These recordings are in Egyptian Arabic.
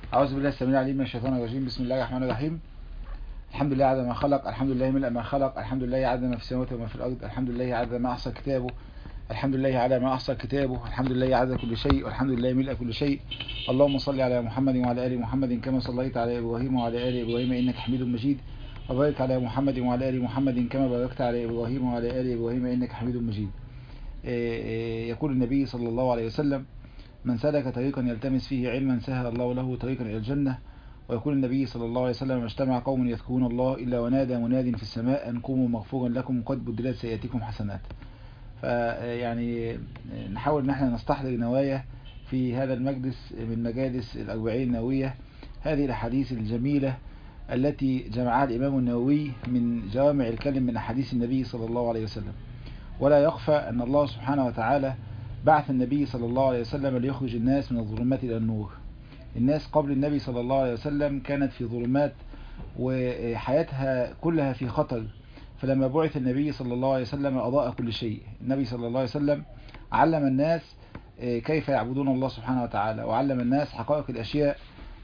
أعوذ بالله السميع العليم من الشيطان الرجيم بسم الله الرحمن الرحيم الحمد لله عدد ما خلق الحمد لله ملء ما خلق الحمد لله عدد ما في السماوات وما في الأرض الحمد لله عدد ما أحصى كتابه الحمد لله على ما أحصى كتابه الحمد لله عدد كل شيء والحمد لله ملء كل شيء اللهم صل على محمد وعلى آل محمد كما صليت على إبراهيم وعلى آل إبراهيم إنك حميد مجيد وبارك على محمد وعلى آل محمد كما باركت على إبراهيم وعلى آل إبراهيم إنك حميد مجيد يقول النبي صلى الله عليه وسلم من سلك طريقا يلتمس فيه علما سهل الله له طريقا إلى الجنة ويقول النبي صلى الله عليه وسلم اجتمع قوم يذكرون الله إلا ونادى مناد في السماء أن قوموا مغفورا لكم قد بدلت سيئاتكم حسنات فيعني نحاول ان احنا نستحضر نوايا في هذا المجلس من مجالس الأربعين النووية هذه الأحاديث الجميلة التي جمعها الإمام النووي من جوامع الكلم من أحاديث النبي صلى الله عليه وسلم ولا يخفى أن الله سبحانه وتعالى بعث النبي صلى الله عليه وسلم ليخرج الناس من الظلمات إلى النور الناس قبل النبي صلى الله عليه وسلم كانت في ظلمات وحياتها كلها في خطر فلما بعث النبي صلى الله عليه وسلم أضاء كل شيء النبي صلى الله عليه وسلم علم الناس كيف يعبدون الله سبحانه وتعالى وعلم الناس حقائق الأشياء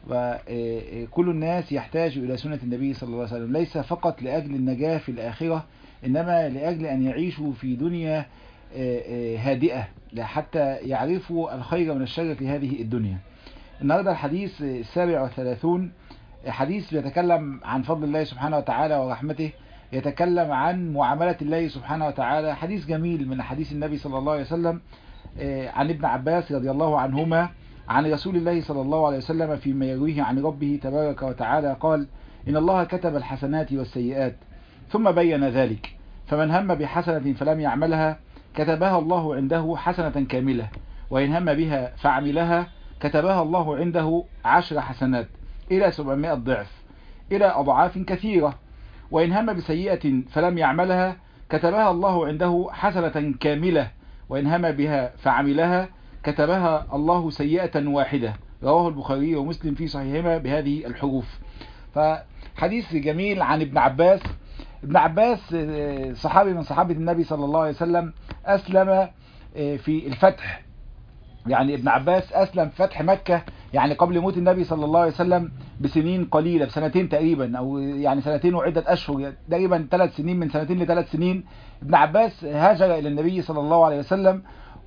وكل الناس يحتاج إلى سنة النبي صلى الله عليه وسلم ليس فقط لأجل النجاة في الآخرة إنما لأجل أن يعيشوا في دنيا هادئة حتى يعرفوا الخير من الشر في هذه الدنيا النهاردة الحديث السابع والثلاثون حديث بيتكلم عن فضل الله سبحانه وتعالى ورحمته يتكلم عن معاملة الله سبحانه وتعالى حديث جميل من حديث النبي صلى الله عليه وسلم عن ابن عباس رضي الله عنهما عن رسول الله صلى الله عليه وسلم فيما يرويه عن ربه تبارك وتعالى قال إن الله كتب الحسنات والسيئات ثم بين ذلك فمن هم بحسنة فلم يعملها كتبها الله عنده حسنة كاملة وإن هم بها فعملها كتبها الله عنده عشر حسنات إلى 700 ضعف إلى أضعاف كثيرة وإن هم بسيئة فلم يعملها كتبها الله عنده حسنة كاملة وإن هم بها فعملها كتبها الله سيئة واحدة رواه البخاري ومسلم في صحيحهما بهذه الحروف فحديث جميل عن ابن عباس ابن عباس صحابي من صحابة النبي صلى الله عليه وسلم أسلم في الفتح يعني ابن عباس أسلم في فتح مكة يعني قبل موت النبي صلى الله عليه وسلم بسنين قليلة بسنتين تقريبا أو يعني سنتين وعدة أشهر تقريبا ثلاث سنين من سنتين لثلاث سنين ابن عباس هاجر إلى النبي صلى الله عليه وسلم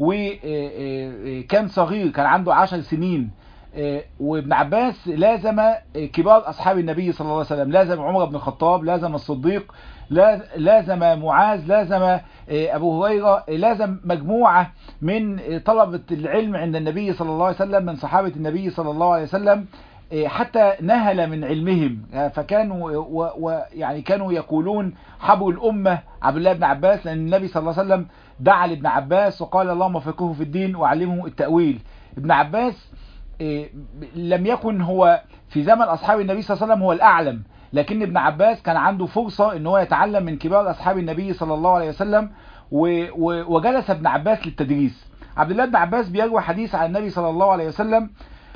وكان صغير كان عنده عشر سنين وابن عباس لازم كبار أصحاب النبي صلى الله عليه وسلم لازم عمر بن الخطاب لازم الصديق لازم معاذ لازم أبو هريرة لازم مجموعة من طلبة العلم عند النبي صلى الله عليه وسلم من صحابة النبي صلى الله عليه وسلم حتى نهل من علمهم فكانوا ويعني كانوا يقولون حبوا الأمة عبد الله بن عباس لأن النبي صلى الله عليه وسلم دعا لابن عباس وقال اللهم فقهه في الدين وعلمه التأويل ابن عباس لم يكن هو في زمن أصحاب النبي صلى الله عليه وسلم هو الأعلم لكن ابن عباس كان عنده فرصة ان هو يتعلم من كبار أصحاب النبي صلى الله عليه وسلم وجلس ابن عباس للتدريس عبد الله بن عباس بيروي حديث عن النبي صلى الله عليه وسلم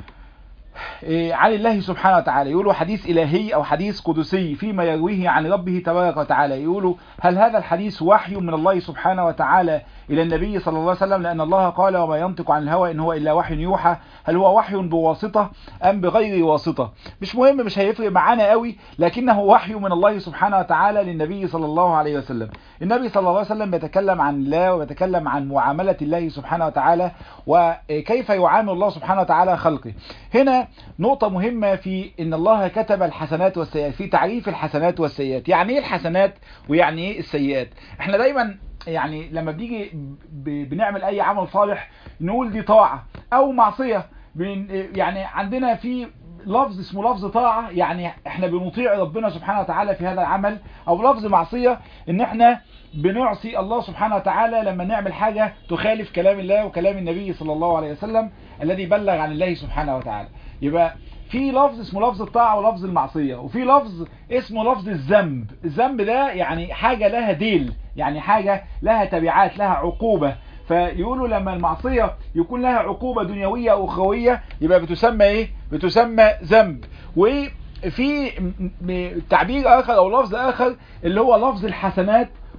عن الله سبحانه وتعالى يقولوا حديث إلهي أو حديث قدسي فيما يرويه عن ربه تبارك وتعالى يقولوا هل هذا الحديث وحي من الله سبحانه وتعالى إلى النبي صلى الله عليه وسلم لأن الله قال وما ينطق عن الهوى إن هو إلا وحي يوحى هل هو وحي بواسطة أم بغير واسطة مش مهم مش هيفرق معانا قوي لكنه وحي من الله سبحانه وتعالى للنبي صلى الله عليه وسلم النبي صلى الله عليه وسلم يتكلم عن الله ويتكلم عن معاملة الله سبحانه وتعالى وكيف يعامل الله سبحانه وتعالى خلقه هنا نقطة مهمة في ان الله كتب الحسنات والسيئات في تعريف الحسنات والسيئات يعني ايه الحسنات ويعني ايه السيئات احنا دايما يعني لما بنيجي بنعمل اي عمل صالح نقول دي طاعة او معصية يعني عندنا في لفظ اسمه لفظ طاعة يعني احنا بنطيع ربنا سبحانه وتعالى في هذا العمل او لفظ معصية ان احنا بنعصي الله سبحانه وتعالى لما نعمل حاجة تخالف كلام الله وكلام النبي صلى الله عليه وسلم الذي بلغ عن الله سبحانه وتعالى يبقى في لفظ اسمه لفظ الطاعة ولفظ المعصية وفي لفظ اسمه لفظ الذنب الذنب ده يعني حاجة لها ديل يعني حاجة لها تبعات لها عقوبة فيقولوا لما المعصية يكون لها عقوبة دنيوية أو أخروية يبقى بتسمى إيه؟ بتسمى ذنب وفي تعبير آخر أو لفظ آخر اللي هو لفظ الحسنات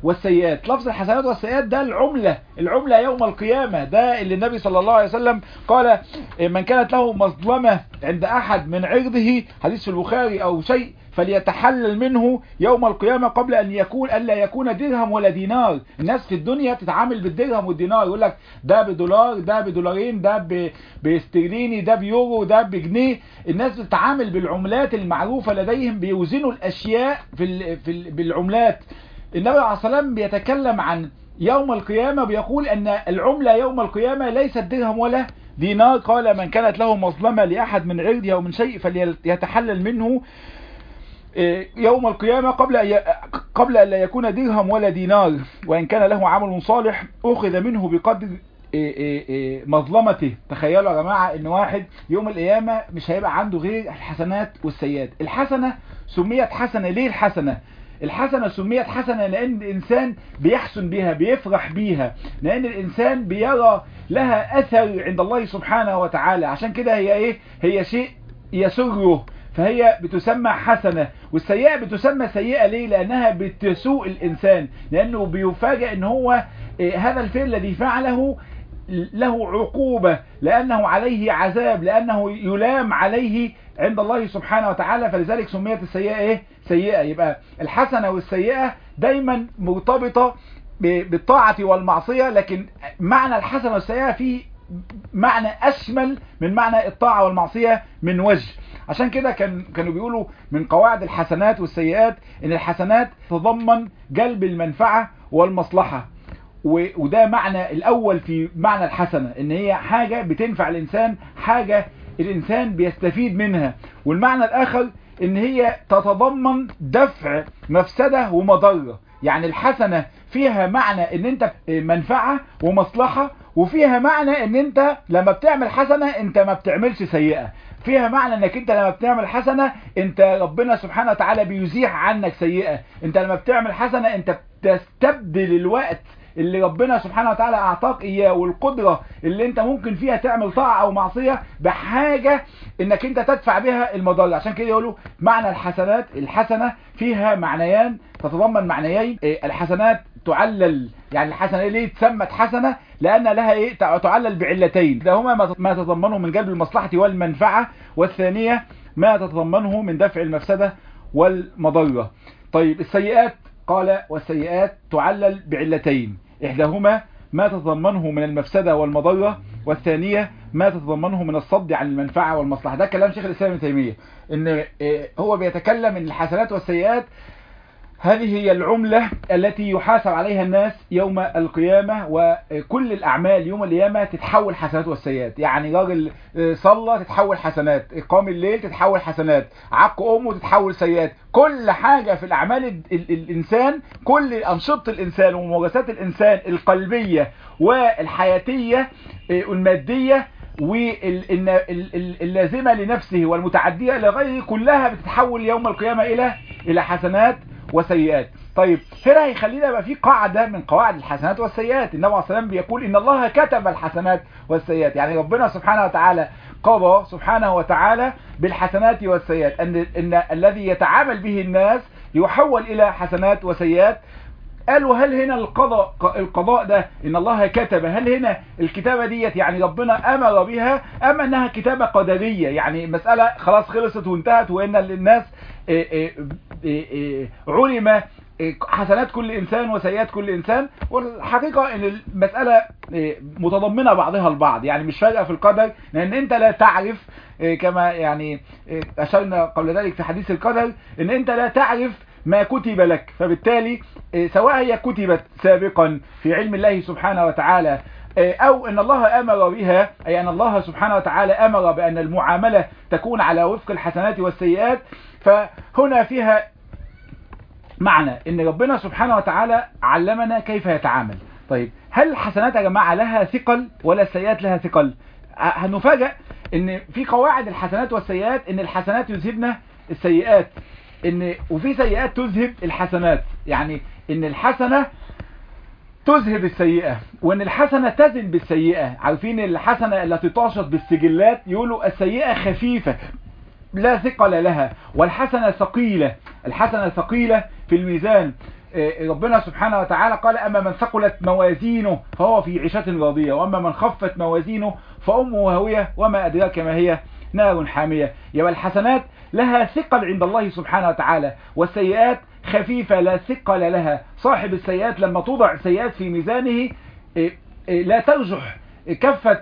والسيئات لفظ الحسنات والسيئات ده العملة العملة يوم القيامة ده اللي النبي صلى الله عليه وسلم قال من كانت له مظلمة عند أحد من عرضه حديث في البخاري أو شيء فليتحلل منه يوم القيامة قبل أن يكون ألا يكون درهم ولا دينار الناس في الدنيا تتعامل بالدرهم والدينار يقول لك ده بدولار ده بدولارين ده باسترليني ده بيورو ده بجنيه الناس بتتعامل بالعملات المعروفة لديهم بيوزنوا الأشياء في ال في ال بالعملات النبي عليه الصلاة والسلام بيتكلم عن يوم القيامة بيقول أن العملة يوم القيامة ليست درهم ولا دينار قال من كانت له مظلمة لأحد من عرضه أو من شيء فليتحلل منه يوم القيامة قبل أن قبل أن لا يكون درهم ولا دينار وإن كان له عمل صالح أخذ منه بقدر مظلمته تخيلوا يا جماعة ان واحد يوم القيامة مش هيبقى عنده غير الحسنات والسيئات الحسنة سميت حسنة ليه الحسنة الحسنة سميت حسنة لأن الإنسان بيحسن بها بيفرح بيها لأن الإنسان بيرى لها أثر عند الله سبحانه وتعالى عشان كده هي إيه هي شيء يسره فهي بتسمى حسنة والسيئة بتسمى سيئة ليه لأنها بتسوء الإنسان لأنه بيفاجئ أن هو هذا الفعل الذي فعله له عقوبة لأنه عليه عذاب لأنه يلام عليه عند الله سبحانه وتعالى فلذلك سميت السيئة إيه؟ سيئة يبقى الحسنة والسيئة دايما مرتبطة بالطاعة والمعصية لكن معنى الحسنة والسيئة فيه معنى أشمل من معنى الطاعة والمعصية من وجه عشان كده كان كانوا بيقولوا من قواعد الحسنات والسيئات ان الحسنات تضمن جلب المنفعة والمصلحة وده معنى الاول في معنى الحسنة ان هي حاجة بتنفع الانسان حاجة الانسان بيستفيد منها والمعنى الاخر ان هي تتضمن دفع مفسدة ومضرة يعني الحسنة فيها معنى ان انت منفعة ومصلحة وفيها معنى ان انت لما بتعمل حسنة انت ما بتعملش سيئة فيها معنى انك انت لما بتعمل حسنة انت ربنا سبحانه وتعالى بيزيح عنك سيئة انت لما بتعمل حسنة انت بتستبدل الوقت اللي ربنا سبحانه وتعالى اعطاك اياه والقدرة اللي انت ممكن فيها تعمل طاعة او معصية بحاجة انك انت تدفع بها المضار عشان كده يقولوا معنى الحسنات الحسنة فيها معنيان تتضمن معنيين الحسنات تعلل يعني الحسنة ليه تسمت حسنة لأن لها إيه تعلل بعلتين ده هما ما تتضمنه من جلب المصلحة والمنفعة والثانية ما تتضمنه من دفع المفسدة والمضرة طيب السيئات قال والسيئات تعلل بعلتين إحداهما ما تتضمنه من المفسدة والمضرة والثانية ما تتضمنه من الصد عن المنفعة والمصلحة ده كلام شيخ الإسلام ابن تيمية إن هو بيتكلم إن الحسنات والسيئات هذه هي العملة التي يحاسب عليها الناس يوم القيامة وكل الأعمال يوم القيامة تتحول حسنات والسيئات يعني راجل صلى تتحول حسنات قام الليل تتحول حسنات عق أمه تتحول سيئات كل حاجة في الأعمال ال ال الإنسان كل أنشطة الإنسان وممارسات الإنسان القلبية والحياتية المادية واللازمة لنفسه والمتعدية لغيره كلها بتتحول يوم القيامة إلى إلى حسنات وسيئات طيب هنا هيخلينا يبقى في قاعدة من قواعد الحسنات والسيئات النبي عليه الصلاة والسلام بيقول إن الله كتب الحسنات والسيئات يعني ربنا سبحانه وتعالى قضى سبحانه وتعالى بالحسنات والسيئات أن, إن الذي يتعامل به الناس يحول إلى حسنات وسيئات قالوا هل هنا القضاء القضاء ده ان الله كتب هل هنا الكتابة ديت يعني ربنا امر بها ام انها كتابة قدرية يعني مسألة خلاص خلصت وانتهت وان للناس علم حسنات كل انسان وسيئات كل انسان والحقيقة ان المسألة متضمنة بعضها البعض يعني مش فارقة في القدر لان انت لا تعرف كما يعني اشرنا قبل ذلك في حديث القدر ان انت لا تعرف ما كتب لك فبالتالي سواء هي كتبت سابقا في علم الله سبحانه وتعالى او ان الله امر بها اي ان الله سبحانه وتعالى امر بان المعاملة تكون على وفق الحسنات والسيئات فهنا فيها معنى ان ربنا سبحانه وتعالى علمنا كيف يتعامل طيب هل الحسنات يا جماعة لها ثقل ولا السيئات لها ثقل هنفاجأ ان في قواعد الحسنات والسيئات ان الحسنات يذهبن السيئات ان وفي سيئات تذهب الحسنات يعني ان الحسنة تذهب السيئة وان الحسنة تزن بالسيئة عارفين الحسنة التي تاشط بالسجلات يقولوا السيئة خفيفة لا ثقل لها والحسنة ثقيلة الحسنة ثقيلة في الميزان ربنا سبحانه وتعالى قال أما من ثقلت موازينه فهو في عيشة راضية وأما من خفت موازينه فأمه هاوية وما أدراك ما هي نار حامية يبقى الحسنات لها ثقل عند الله سبحانه وتعالى والسيئات خفيفة لا ثقل لها صاحب السيئات لما توضع سيئات في ميزانه لا ترجح كفة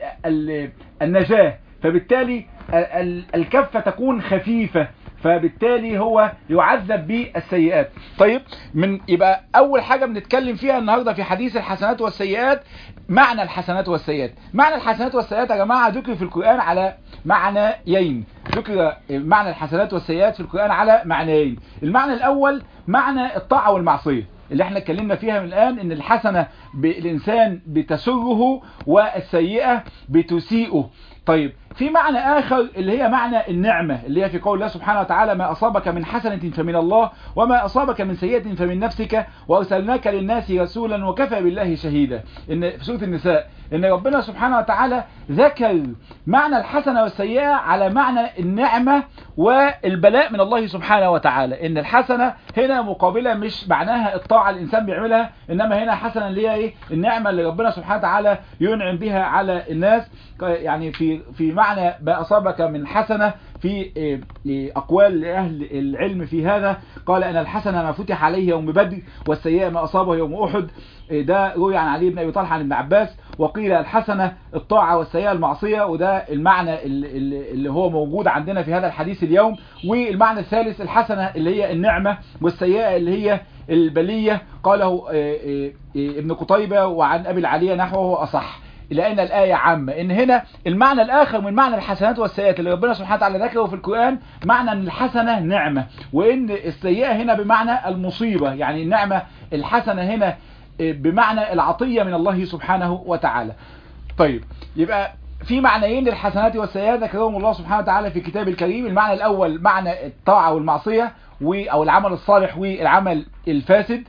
النجاة فبالتالي الكفة تكون خفيفة فبالتالي هو يعذب بالسيئات طيب من يبقى اول حاجة بنتكلم فيها النهاردة في حديث الحسنات والسيئات معنى الحسنات والسيئات معنى الحسنات والسيئات يا جماعة ذكر في القرآن على معنيين ذكر معنى الحسنات والسيئات في القرآن على معنيين المعنى الاول معنى الطاعة والمعصية اللي احنا اتكلمنا فيها من الآن ان الحسنة الانسان بتسره والسيئة بتسيئه طيب في معنى آخر اللي هي معنى النعمة اللي هي في قول الله سبحانه وتعالى ما أصابك من حسنة فمن الله وما أصابك من سيئة فمن نفسك وأرسلناك للناس رسولا وكفى بالله شهيدا إن في سورة النساء إن ربنا سبحانه وتعالى ذكر معنى الحسنة والسيئة على معنى النعمة والبلاء من الله سبحانه وتعالى إن الحسنة هنا مقابلة مش معناها الطاعة الإنسان بيعملها إنما هنا حسنة اللي هي إيه النعمة اللي ربنا سبحانه وتعالى ينعم بها على الناس يعني في في معنى ما أصابك من حسنة في أقوال أهل العلم في هذا قال أن الحسنة ما فتح عليه يوم بدر والسيئة ما أصابه يوم أحد ده روي عن علي بن أبي طلحة عن ابن عباس وقيل الحسنة الطاعة والسيئة المعصية وده المعنى اللي هو موجود عندنا في هذا الحديث اليوم والمعنى الثالث الحسنة اللي هي النعمة والسيئة اللي هي البلية قاله ابن قطيبة وعن أبي العلية نحوه أصح لأن الآية عامة إن هنا المعنى الآخر من معنى الحسنات والسيئات اللي ربنا سبحانه وتعالى ذكره في القرآن معنى أن الحسنة نعمة وإن السيئة هنا بمعنى المصيبة يعني النعمة الحسنة هنا بمعنى العطية من الله سبحانه وتعالى طيب يبقى في معنيين للحسنات والسيئات ذكرهم الله سبحانه وتعالى في الكتاب الكريم المعنى الأول معنى الطاعة والمعصية أو العمل الصالح والعمل الفاسد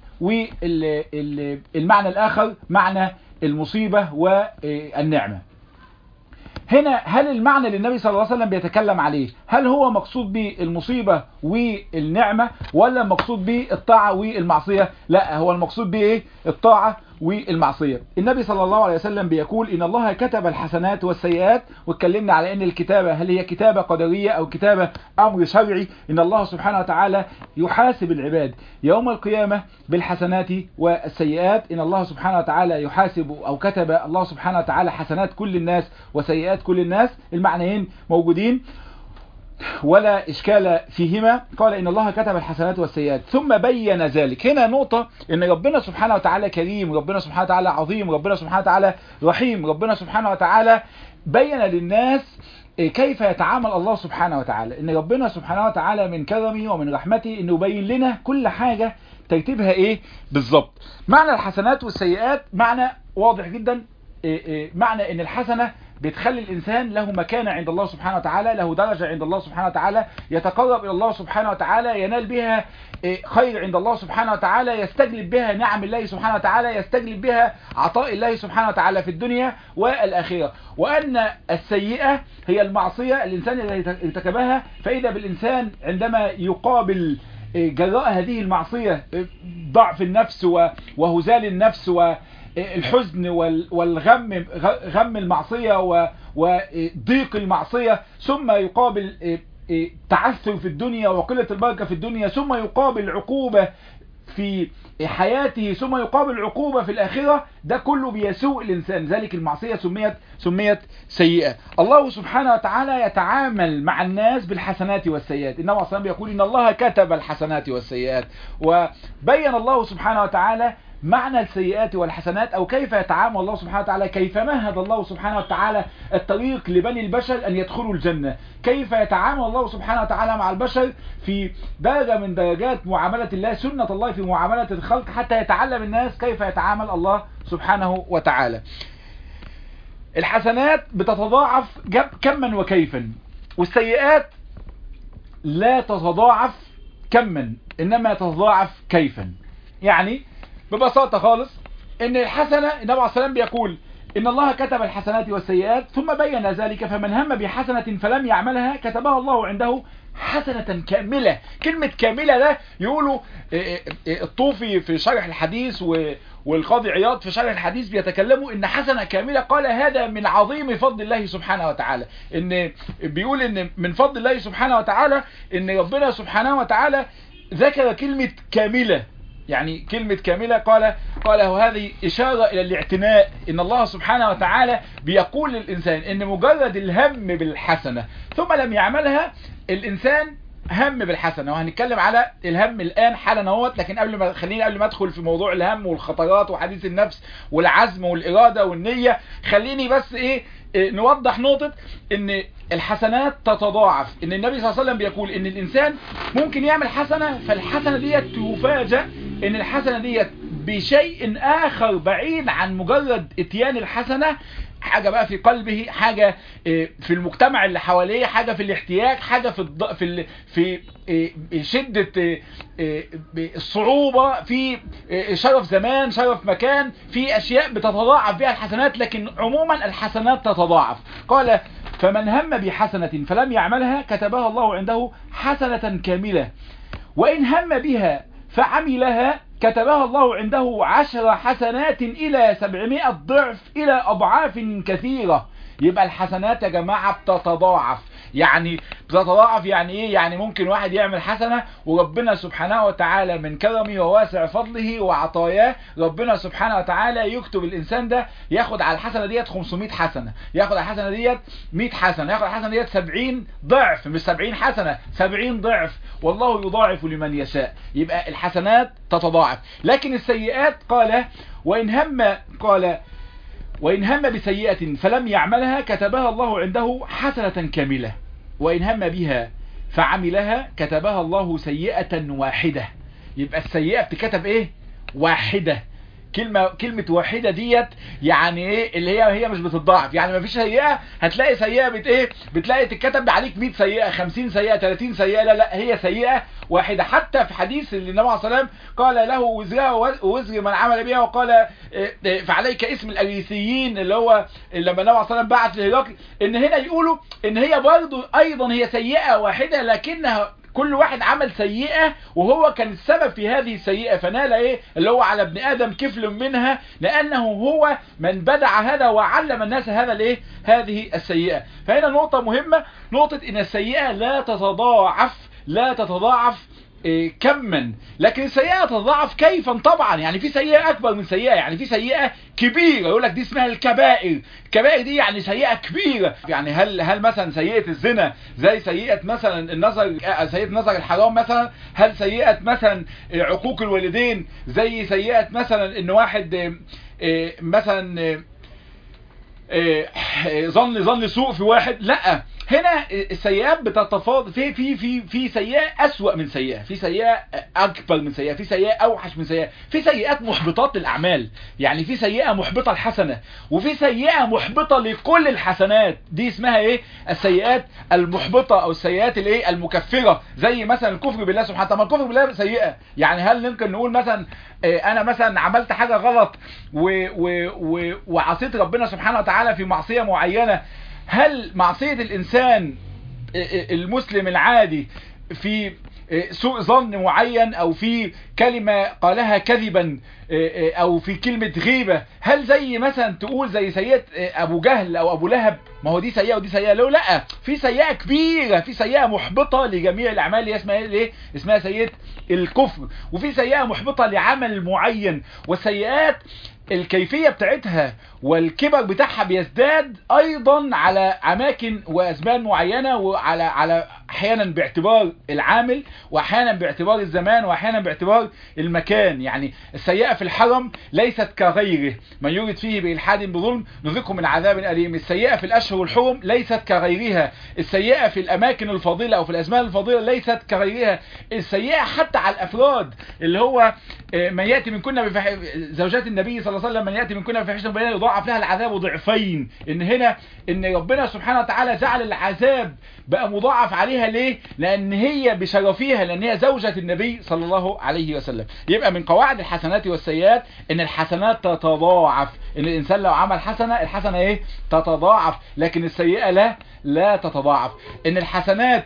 والمعنى الآخر معنى المصيبة والنعمة هنا هل المعنى اللي النبي صلى الله عليه وسلم بيتكلم عليه هل هو مقصود به المصيبة والنعمة ولا مقصود به الطاعة والمعصية لا هو المقصود به ايه الطاعة والمعصية النبي صلى الله عليه وسلم بيقول إن الله كتب الحسنات والسيئات واتكلمنا على أن الكتابة هل هي كتابة قدرية أو كتابة أمر شرعي إن الله سبحانه وتعالى يحاسب العباد يوم القيامة بالحسنات والسيئات إن الله سبحانه وتعالى يحاسب أو كتب الله سبحانه وتعالى حسنات كل الناس وسيئات كل الناس المعنيين موجودين ولا إشكال فيهما قال إن الله كتب الحسنات والسيئات ثم بين ذلك هنا نقطة إن ربنا سبحانه وتعالى كريم ربنا سبحانه وتعالى عظيم ربنا سبحانه وتعالى رحيم ربنا سبحانه وتعالى بين للناس كيف يتعامل الله سبحانه وتعالى إن ربنا سبحانه وتعالى من كرمه ومن رحمته إنه يبين لنا كل حاجة ترتيبها إيه بالظبط معنى الحسنات والسيئات معنى واضح جدا معنى إن الحسنة بتخلي الإنسان له مكانة عند الله سبحانه وتعالى له درجة عند الله سبحانه وتعالى يتقرب إلى الله سبحانه وتعالى ينال بها خير عند الله سبحانه وتعالى يستجلب بها نعم الله سبحانه وتعالى يستجلب بها عطاء الله سبحانه وتعالى في الدنيا والآخرة وأن السيئة هي المعصية الإنسان الذي ارتكبها فإذا بالإنسان عندما يقابل جراء هذه المعصية ضعف النفس وهزال النفس و الحزن والغم غم المعصية وضيق المعصية ثم يقابل تعثر في الدنيا وقلة البركة في الدنيا ثم يقابل عقوبة في حياته ثم يقابل عقوبة في الآخرة ده كله بيسوء الإنسان ذلك المعصية سميت سميت سيئة الله سبحانه وتعالى يتعامل مع الناس بالحسنات والسيئات إنما أصلا بيقول إن الله كتب الحسنات والسيئات وبين الله سبحانه وتعالى معنى السيئات والحسنات أو كيف يتعامل الله سبحانه وتعالى كيف مهد الله سبحانه وتعالى الطريق لبني البشر أن يدخلوا الجنة كيف يتعامل الله سبحانه وتعالى مع البشر في درجة من درجات معاملة الله سنة الله في معاملة الخلق حتى يتعلم الناس كيف يتعامل الله سبحانه وتعالى الحسنات بتتضاعف كما وكيفا والسيئات لا تتضاعف كما إنما تتضاعف كيفا يعني ببساطة خالص ان الحسنة النبي عليه السلام بيقول ان الله كتب الحسنات والسيئات ثم بين ذلك فمن هم بحسنة فلم يعملها كتبها الله عنده حسنة كاملة كلمة كاملة ده يقولوا الطوفي في شرح الحديث والقاضي عياض في شرح الحديث بيتكلموا ان حسنة كاملة قال هذا من عظيم فضل الله سبحانه وتعالى ان بيقول ان من فضل الله سبحانه وتعالى ان ربنا سبحانه وتعالى ذكر كلمة كاملة يعني كلمة كاملة قال قال هذه إشارة إلى الاعتناء إن الله سبحانه وتعالى بيقول للإنسان إن مجرد الهم بالحسنة ثم لم يعملها الإنسان هم بالحسنة وهنتكلم على الهم الآن حالا اهوت لكن قبل ما خليني قبل ما ادخل في موضوع الهم والخطرات وحديث النفس والعزم والإرادة والنية خليني بس ايه نوضح نقطة ان الحسنات تتضاعف ان النبي صلى الله عليه وسلم بيقول ان الانسان ممكن يعمل حسنة فالحسنة ديت تفاجأ ان الحسنة ديت بشيء اخر بعيد عن مجرد اتيان الحسنة حاجة بقى في قلبه حاجة في المجتمع اللي حواليه حاجة في الاحتياج حاجة في الض... في ال... في شدة الصعوبة في شرف زمان شرف مكان في اشياء بتتضاعف بها الحسنات لكن عموما الحسنات تتضاعف قال فمن هم بحسنة فلم يعملها كتبها الله عنده حسنة كاملة وإن هم بها فعملها كتبها الله عنده عشر حسنات إلى سبعمائة ضعف إلى أضعاف كثيرة يبقى الحسنات يا جماعة بتتضاعف يعني بتتضاعف يعني ايه يعني ممكن واحد يعمل حسنة وربنا سبحانه وتعالى من كرمه وواسع فضله وعطاياه ربنا سبحانه وتعالى يكتب الانسان ده ياخد على الحسنة ديت 500 حسنة ياخد على الحسنة ديت 100 حسنة ياخد على الحسنة ديت 70 ضعف مش 70 حسنة 70 ضعف والله يضاعف لمن يشاء يبقى الحسنات تتضاعف لكن السيئات قال وإن هم قال وإن هم بسيئة فلم يعملها كتبها الله عنده حسنة كاملة وإن هم بها فعملها كتبها الله سيئة واحدة يبقى السيئة بتكتب ايه واحدة كلمة كلمة واحدة ديت يعني ايه اللي هي هي مش بتتضاعف يعني مفيش سيئة هتلاقي سيئة بت ايه بتلاقي تتكتب عليك 100 سيئة 50 سيئة 30 سيئة لا لا هي سيئة واحدة حتى في حديث اللي النبي عليه الصلاة والسلام قال له وزرها ووزر من عمل بها وقال فعليك اسم الأريسيين اللي هو لما النبي عليه الصلاة والسلام بعت لهرقل ان هنا يقولوا ان هي برضه ايضا هي سيئة واحدة لكنها كل واحد عمل سيئة وهو كان السبب في هذه السيئة فنال ايه اللي هو على ابن ادم كفل منها لانه هو من بدع هذا وعلم الناس هذا الايه هذه السيئة فهنا نقطة مهمة نقطة ان السيئة لا تتضاعف لا تتضاعف إيه كما لكن السيئة تتضاعف كيفا طبعا يعني في سيئة اكبر من سيئة يعني في سيئة كبيرة يقول لك دي اسمها الكبائر الكبائر دي يعني سيئة كبيرة يعني هل هل مثلا سيئة الزنا زي سيئة مثلا النظر سيئة نظر الحرام مثلا هل سيئة مثلا عقوق الوالدين زي سيئة مثلا ان واحد مثلا ظن ظن سوء في واحد لا هنا السيئات بتتفاضل في في في في سيئه اسوأ من سيئه في سيئه اكبر من سيئه في سيئه اوحش من سيئه في سيئات محبطات للاعمال يعني في سيئه محبطه الحسنه وفي سيئه محبطه لكل الحسنات دي اسمها ايه السيئات المحبطه او السيئات الايه المكفره زي مثلا الكفر بالله سبحانه وتعالى الكفر بالله سيئه يعني هل ممكن نقول مثلا انا مثلا عملت حاجه غلط و و و وعصيت ربنا سبحانه وتعالى في معصيه معينه هل معصية الإنسان المسلم العادي في سوء ظن معين او في كلمة قالها كذبا او في كلمة غيبة هل زي مثلا تقول زي سيئة ابو جهل او ابو لهب ما هو دي سيئة ودي سيئة لو لا في سيئة كبيرة في سيئة محبطة لجميع الاعمال اللي اسمها ايه اسمها سيئة الكفر وفي سيئة محبطة لعمل معين والسيئات الكيفية بتاعتها والكبر بتاعها بيزداد ايضا على اماكن وازمان معينة وعلى على احيانا باعتبار العامل واحيانا باعتبار الزمان واحيانا باعتبار المكان يعني السيئة في الحرم ليست كغيره من يريد فيه بإلحاد بظلم نذقه من عذاب أليم السيئة في الأشهر الحرم ليست كغيرها السيئة في الأماكن الفاضلة أو في الأزمان الفاضلة ليست كغيرها السيئة حتى على الأفراد اللي هو من يأتي من كنا بفح... زوجات النبي صلى الله عليه وسلم من يأتي من كنا بفحشة بيان يضاعف لها العذاب ضعفين إن هنا إن ربنا سبحانه وتعالى جعل العذاب بقى مضاعف عليها ليه لأن هي بشرفيها لأن هي زوجة النبي صلى الله عليه وسلم يبقى من قواعد الحسنات والسيئات ان الحسنات تتضاعف ان الانسان لو عمل حسنة الحسنة ايه تتضاعف لكن السيئة لا لا تتضاعف ان الحسنات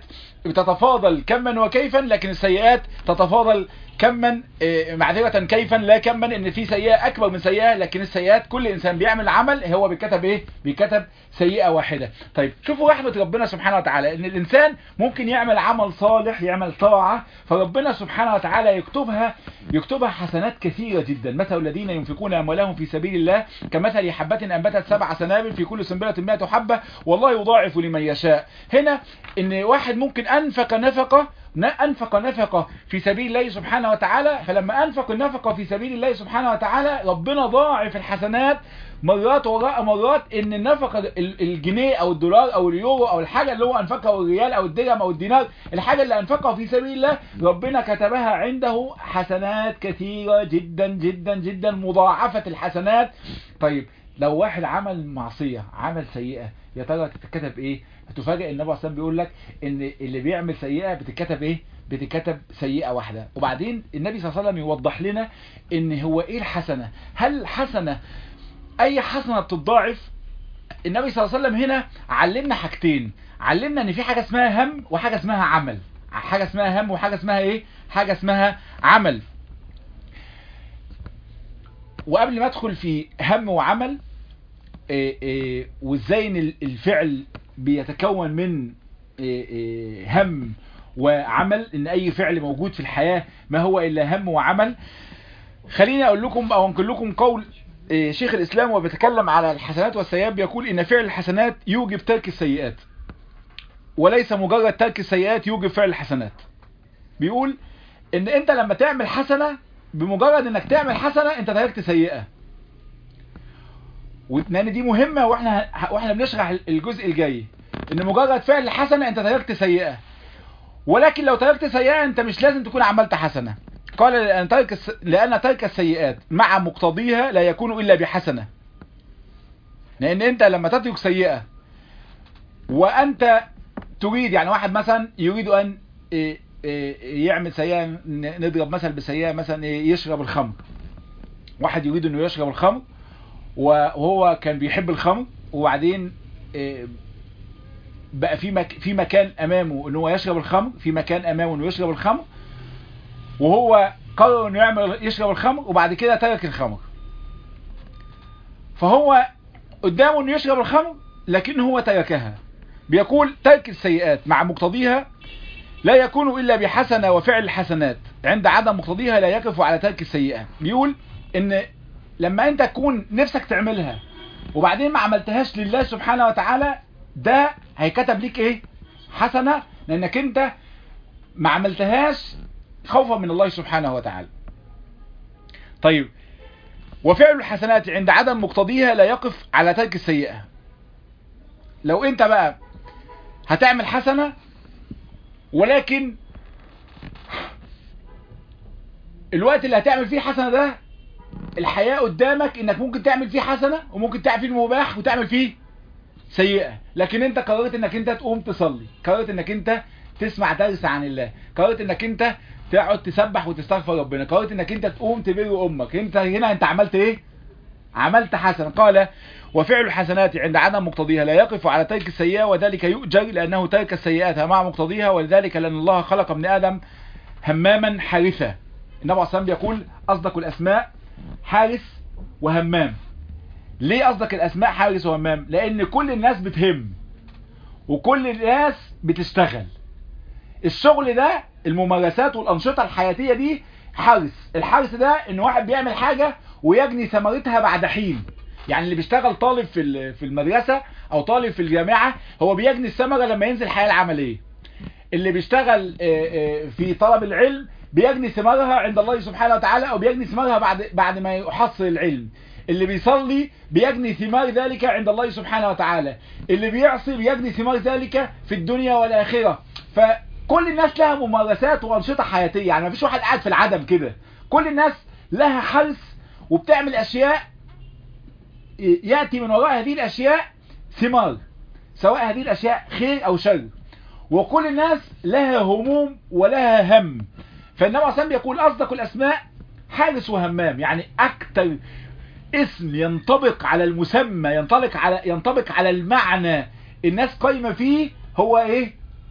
بتتفاضل كما وكيفا لكن السيئات تتفاضل كما إيه، معذرة كيفا لا كما ان في سيئة اكبر من سيئة لكن السيئات كل انسان بيعمل عمل هو بيكتب ايه بيكتب سيئة واحدة طيب شوفوا رحمة ربنا سبحانه وتعالى ان الانسان ممكن يعمل عمل صالح يعمل طاعة فربنا سبحانه وتعالى يكتبها يكتبها حسنات كثيرة جدا مثل الذين ينفقون اموالهم في سبيل الله كمثل حبة انبتت سبع سنابل في كل سنبلة 100 حبة والله يضاعف لمن يشاء هنا ان واحد ممكن انفق نفقة أنفق نفقة في سبيل الله سبحانه وتعالى فلما أنفق النفقة في سبيل الله سبحانه وتعالى ربنا ضاعف الحسنات مرات وراء مرات ان النفقة ال- الجنيه او الدولار او اليورو او الحاجة اللي هو انفقها او الريال او الدرهم او الدينار الحاجة اللي انفقها في سبيل الله ربنا كتبها عنده حسنات كثيرة جدا جدا جدا مضاعفة الحسنات طيب لو واحد عمل معصية عمل سيئة يا ترى تتكتب ايه هتفاجئ النبي عليه الصلاه بيقول لك ان اللي بيعمل سيئه بتتكتب ايه بتتكتب سيئه واحده وبعدين النبي صلى الله عليه وسلم يوضح لنا ان هو ايه الحسنه هل الحسنه اي حسنه بتضاعف النبي صلى الله عليه وسلم هنا علمنا حاجتين علمنا ان في حاجه اسمها هم وحاجه اسمها عمل حاجه اسمها هم وحاجه اسمها ايه حاجه اسمها عمل وقبل ما ادخل في هم وعمل إيه إيه وازاي ان الفعل بيتكون من إيه هم وعمل ان اي فعل موجود في الحياة ما هو الا هم وعمل خليني اقول لكم او انقل لكم قول شيخ الاسلام وبيتكلم على الحسنات والسيئات بيقول ان فعل الحسنات يوجب ترك السيئات وليس مجرد ترك السيئات يوجب فعل الحسنات بيقول ان انت لما تعمل حسنة بمجرد انك تعمل حسنة انت تركت سيئة لان دي مهمة واحنا واحنا بنشرح الجزء الجاي ان مجرد فعل الحسنة انت تركت سيئة ولكن لو تركت سيئة انت مش لازم تكون عملت حسنة قال لأن ترك, الس... لأن ترك السيئات مع مقتضيها لا يكون إلا بحسنة لأن أنت لما تترك سيئة وأنت تريد يعني واحد مثلا يريد أن يعمل سيئة نضرب مثل بسيئة مثلا يشرب الخمر واحد يريد أنه يشرب الخمر وهو كان بيحب الخمر وبعدين بقى في مك... في مكان امامه ان هو يشرب الخمر في مكان امامه انه يشرب الخمر وهو قرر انه يعمل يشرب الخمر وبعد كده ترك الخمر فهو قدامه انه يشرب الخمر لكن هو تركها بيقول ترك السيئات مع مقتضيها لا يكون الا بحسنة وفعل الحسنات عند عدم مقتضيها لا يقف على ترك السيئة بيقول ان لما انت تكون نفسك تعملها وبعدين ما عملتهاش لله سبحانه وتعالى ده هيكتب ليك ايه حسنة لانك انت ما عملتهاش خوفا من الله سبحانه وتعالى طيب وفعل الحسنات عند عدم مقتضيها لا يقف على ترك السيئة لو انت بقى هتعمل حسنة ولكن الوقت اللي هتعمل فيه حسنة ده الحياة قدامك انك ممكن تعمل فيه حسنة وممكن تعمل فيه المباح وتعمل فيه سيئة لكن انت قررت انك انت تقوم تصلي قررت انك انت تسمع درس عن الله قررت انك انت تقعد تسبح وتستغفر ربنا قررت انك انت تقوم تبر امك انت هنا انت عملت ايه عملت حسنة قال وفعل الحسنات عند عدم مقتضيها لا يقف على ترك السيئة وذلك يؤجر لأنه ترك السيئات مع مقتضيها ولذلك لأن الله خلق ابن آدم هماما حارثا النبي عليه الصلاة بيقول أصدق الأسماء حارس وهمام ليه أصدق الأسماء حارس وهمام لأن كل الناس بتهم وكل الناس بتشتغل الشغل ده الممارسات والأنشطة الحياتية دي حارس الحارس ده ان واحد بيعمل حاجة ويجني ثمرتها بعد حين يعني اللي بيشتغل طالب في في المدرسة او طالب في الجامعة هو بيجني الثمرة لما ينزل الحياة العملية اللي بيشتغل في طلب العلم بيجني ثمارها عند الله سبحانه وتعالى او بيجني ثمارها بعد بعد ما يحصل العلم اللي بيصلي بيجني ثمار ذلك عند الله سبحانه وتعالى اللي بيعصي بيجني ثمار ذلك في الدنيا والآخرة فكل الناس لها ممارسات وأنشطة حياتية يعني مفيش واحد قاعد في العدم كده كل الناس لها حرص وبتعمل أشياء يأتي من وراء هذه الأشياء ثمار سواء هذه الأشياء خير أو شر وكل الناس لها هموم ولها هم فالنبي عليه الصلاة يقول أصدق الأسماء حارس وهمام يعني أكتر اسم ينطبق على المسمى ينطبق على ينطبق على المعنى الناس قايمه فيه هو ايه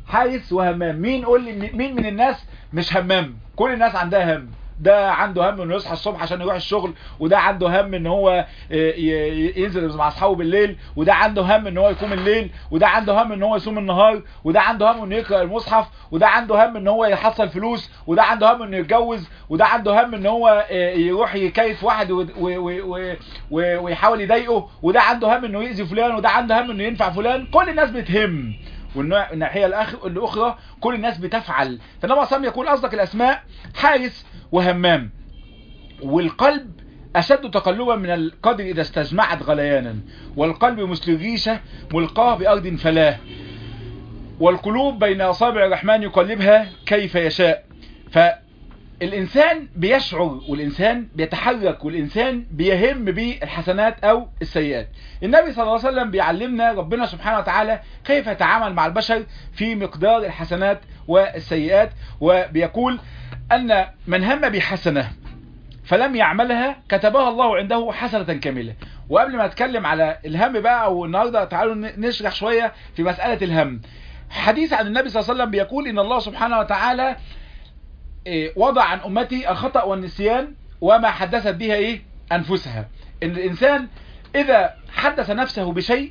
حارس وهمام مين قول لي مين من الناس مش همام كل الناس عندها هم ده عنده هم انه يصحى الصبح عشان يروح الشغل وده عنده هم ان هو ينزل مع اصحابه بالليل وده عنده هم ان هو يقوم الليل وده عنده هم ان هو يصوم النهار وده عنده هم انه يقرا المصحف وده عنده هم ان هو يحصل فلوس وده عنده هم انه يتجوز وده عنده هم ان هو يروح يكيف واحد ويحاول يضايقه وده عنده هم انه يأذي فلان وده عنده هم انه ينفع فلان كل الناس بتهم والناحية الأخرى كل الناس بتفعل فالنبي صلى الله يقول أصدق الأسماء حارس وهمام والقلب أشد تقلبا من القدر إذا استجمعت غليانا والقلب مثل الريشة ملقاه بأرض فلاه والقلوب بين أصابع الرحمن يقلبها كيف يشاء فالإنسان بيشعر والإنسان بيتحرك والإنسان بيهم بالحسنات أو السيئات النبي صلى الله عليه وسلم بيعلمنا ربنا سبحانه وتعالى كيف يتعامل مع البشر في مقدار الحسنات والسيئات وبيقول أن من هم بحسنة فلم يعملها كتبها الله عنده حسنة كاملة وقبل ما اتكلم على الهم بقى والنهاردة تعالوا نشرح شوية في مسألة الهم حديث عن النبي صلى الله عليه وسلم بيقول إن الله سبحانه وتعالى وضع عن أمتي الخطأ والنسيان وما حدثت بها إيه أنفسها إن الإنسان إذا حدث نفسه بشيء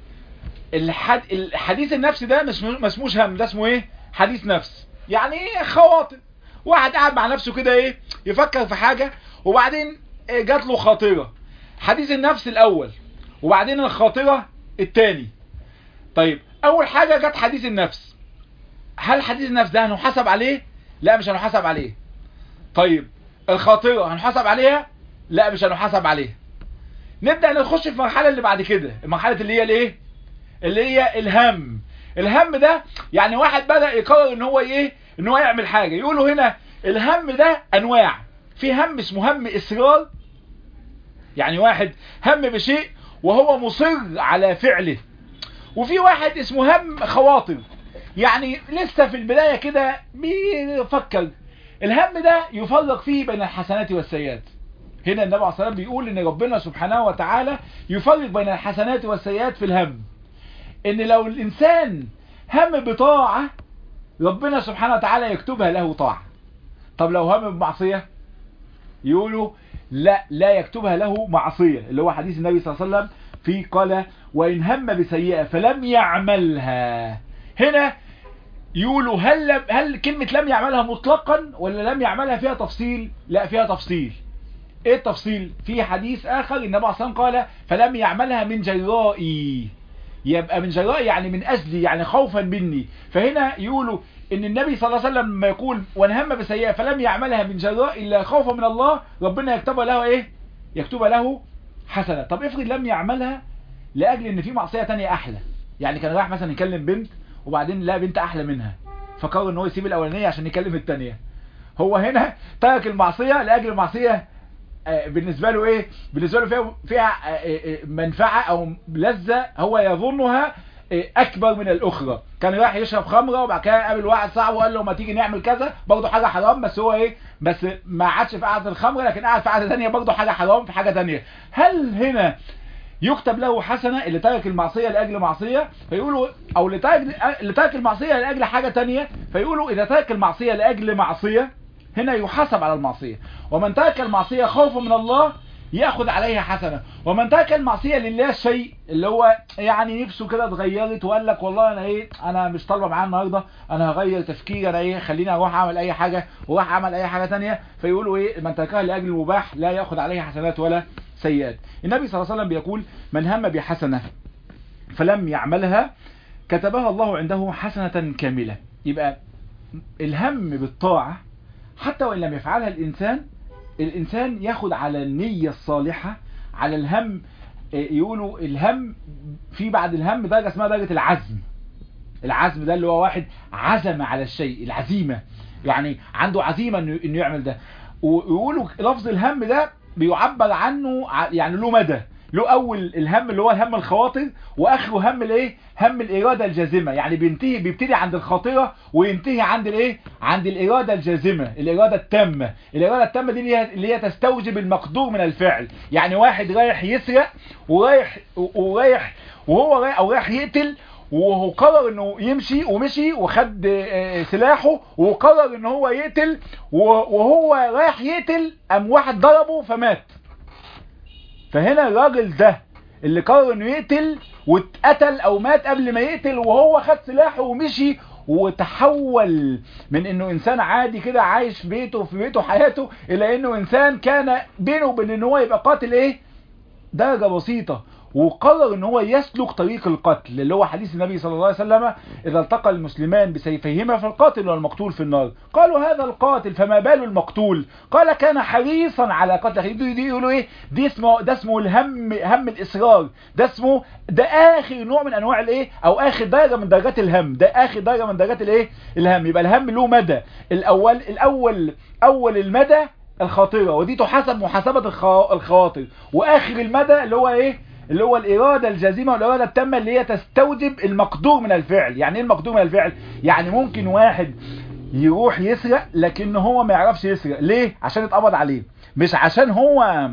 الحديث النفس ده مش مسموش هم ده اسمه إيه حديث نفس يعني إيه خواطر واحد قاعد مع نفسه كده ايه يفكر في حاجة وبعدين إيه جات له خاطرة حديث النفس الاول وبعدين الخاطرة التاني طيب اول حاجة جت حديث النفس هل حديث النفس ده هنحاسب عليه لا مش هنحاسب عليه طيب الخاطرة هنحاسب عليها لا مش هنحاسب عليها نبدأ نخش في المرحلة اللي بعد كده المرحلة اللي هي الايه اللي هي الهم الهم ده يعني واحد بدأ يقرر ان هو ايه ان هو يعمل حاجة يقولوا هنا الهم ده انواع في هم اسمه هم اصرار يعني واحد هم بشيء وهو مصر على فعله وفي واحد اسمه هم خواطر يعني لسه في البداية كده بيفكر الهم ده يفرق فيه بين الحسنات والسيئات هنا النبي عليه الصلاة والسلام بيقول ان ربنا سبحانه وتعالى يفرق بين الحسنات والسيئات في الهم ان لو الانسان هم بطاعة ربنا سبحانه وتعالى يكتبها له طاعة طب لو هم بمعصية يقولوا لا لا يكتبها له معصية اللي هو حديث النبي صلى الله عليه وسلم في قال وإن هم بسيئة فلم يعملها هنا يقولوا هل, لم هل كلمة لم يعملها مطلقا ولا لم يعملها فيها تفصيل لا فيها تفصيل ايه التفصيل في حديث اخر النبي صلى الله عليه وسلم قال فلم يعملها من جرائي يبقى من جرائي يعني من أجلي يعني خوفا مني فهنا يقولوا ان النبي صلى الله عليه وسلم لما يقول وانهم بسيئة فلم يعملها من جراء إلا خوفا من الله ربنا يكتب له ايه يكتب له حسنة طب افرض لم يعملها لأجل ان في معصية تانية احلى يعني كان رايح مثلا يكلم بنت وبعدين لا بنت احلى منها فقرر ان هو يسيب الاولانية عشان يكلم التانية هو هنا ترك المعصية لأجل المعصية بالنسبة له ايه بالنسبة له فيها, فيها منفعة او لذة هو يظنها اكبر من الاخرى كان رايح يشرب خمرة وبعد كده قابل واحد صاحبه وقال له ما تيجي نعمل كذا برضه حاجة حرام بس هو ايه بس ما عادش في قعدة الخمرة لكن قعد في قعدة ثانيه برضه حاجة حرام في حاجة ثانيه هل هنا يكتب له حسنة اللي ترك المعصية لأجل معصية فيقولوا او اللي ترك, اللي ترك المعصية لأجل حاجة ثانيه فيقولوا اذا ترك المعصية لأجل معصية هنا يحاسب على المعصية ومن ترك المعصية خوفا من الله ياخد عليها حسنة ومن ترك المعصية لله شيء اللي هو يعني نفسه كده اتغيرت وقال لك والله انا ايه انا مش طالبه معاه النهارده انا هغير تفكيري انا ايه خليني اروح اعمل اي حاجة واروح اعمل اي حاجة تانية فيقولوا ايه من تركها لاجل المباح لا ياخد عليها حسنات ولا سيئات النبي صلى الله عليه وسلم بيقول من هم بحسنة فلم يعملها كتبها الله عنده حسنة كاملة يبقى الهم بالطاعة حتى وإن لم يفعلها الإنسان الإنسان ياخد على النية الصالحة على الهم يقولوا الهم في بعد الهم درجة اسمها درجة العزم العزم ده اللي هو واحد عزم على الشيء العزيمة يعني عنده عزيمة انه يعمل ده ويقولوا لفظ الهم ده بيعبر عنه يعني له مدى له اول الهم اللي هو الهم الخواطر واخره هم الايه هم الاراده الجازمه يعني بينتهي بيبتدي عند الخاطره وينتهي عند الايه عند الاراده الجازمه الاراده التامه الاراده التامه دي اللي هي, اللي هي تستوجب المقدور من الفعل يعني واحد رايح يسرق ورايح ورايح وهو رايح او رايح يقتل وهو قرر انه يمشي ومشي وخد آه، سلاحه وقرر ان هو يقتل وهو رايح يقتل قام واحد ضربه فمات فهنا الراجل ده اللي قرر انه يقتل واتقتل او مات قبل ما يقتل وهو خد سلاحه ومشي وتحول من انه انسان عادي كده عايش في بيته في بيته حياته الى انه انسان كان بينه وبين ان هو يبقى قاتل ايه درجة بسيطة وقرر ان هو يسلك طريق القتل اللي هو حديث النبي صلى الله عليه وسلم اذا التقى المسلمان بسيفيهما فالقاتل والمقتول في النار قالوا هذا القاتل فما بال المقتول قال كان حريصا على قتل اخيه دي يقولوا ايه دي اسمه ده اسمه الهم هم الاصرار ده اسمه ده اخر نوع من انواع الايه او اخر درجه من درجات الهم ده اخر درجه من درجات الايه الهم يبقى الهم له مدى الاول الاول اول المدى الخاطره ودي تحسب محاسبه الخواطر واخر المدى اللي هو ايه اللي هو الإرادة الجازمة والإرادة التامة اللي هي تستوجب المقدور من الفعل يعني ايه المقدور من الفعل يعني ممكن واحد يروح يسرق لكن هو ما يعرفش يسرق ليه عشان يتقبض عليه مش عشان هو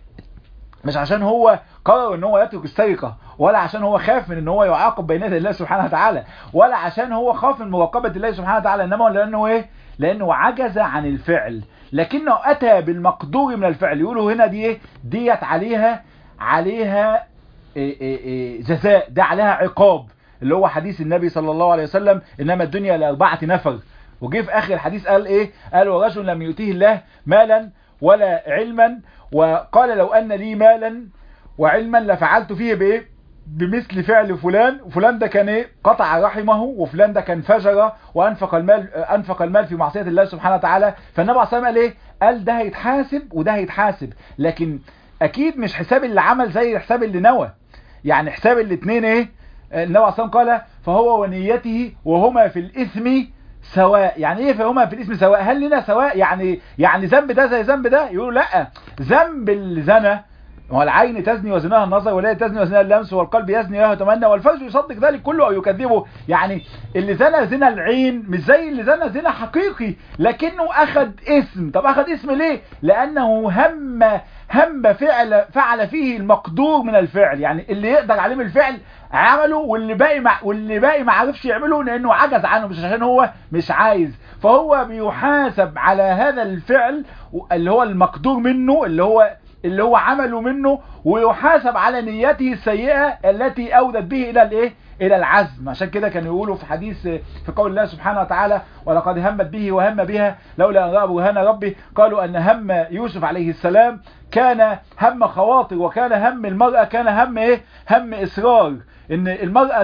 مش عشان هو قرر ان هو يترك السرقة ولا عشان هو خاف من ان هو يعاقب بين يدي الله سبحانه وتعالى ولا عشان هو خاف من مراقبة الله سبحانه وتعالى انما لانه ايه لانه عجز عن الفعل لكنه اتى بالمقدور من الفعل يقولوا هنا دي ايه ديت عليها عليها إيه إيه إيه جزاء ده عليها عقاب اللي هو حديث النبي صلى الله عليه وسلم انما الدنيا لاربعه نفر وجه في اخر الحديث قال ايه قال ورجل لم يؤتيه الله مالا ولا علما وقال لو ان لي مالا وعلما لفعلت فيه بايه بمثل فعل فلان وفلان ده كان ايه قطع رحمه وفلان ده كان فجر وانفق المال انفق المال في معصيه الله سبحانه وتعالى فالنبي عليه الصلاه والسلام قال ايه قال ده هيتحاسب وده هيتحاسب لكن اكيد مش حساب اللي عمل زي حساب اللي نوى يعني حساب الاثنين ايه النبي عليه الصلاه قال فهو ونيته وهما في الاثم سواء يعني ايه فهما في الاثم سواء هل لنا سواء يعني يعني ذنب ده زي ذنب ده يقولوا لا ذنب اللي زنى والعين تزني وزناها النظر ولا تزني وزناها اللمس والقلب يزني ويتمنى والفرج يصدق ذلك كله او يكذبه يعني اللي زنى زنا العين مش زي اللي زنى زنا حقيقي لكنه اخذ اسم طب اخذ اسم ليه لانه هم هم فعل فعل فيه المقدور من الفعل يعني اللي يقدر عليه من الفعل عمله واللي باقي مع واللي باقي ما عرفش يعمله لانه عجز عنه مش عشان هو مش عايز فهو بيحاسب على هذا الفعل اللي هو المقدور منه اللي هو اللي هو عمله منه ويحاسب على نيته السيئة التي أودت به إلى الإيه؟ إلى العزم عشان كده كانوا يقولوا في حديث في قول الله سبحانه وتعالى ولقد همت به وهم بها لولا أن رأى برهان ربي قالوا أن هم يوسف عليه السلام كان هم خواطر وكان هم المرأة كان هم إيه؟ هم إصرار إن المرأة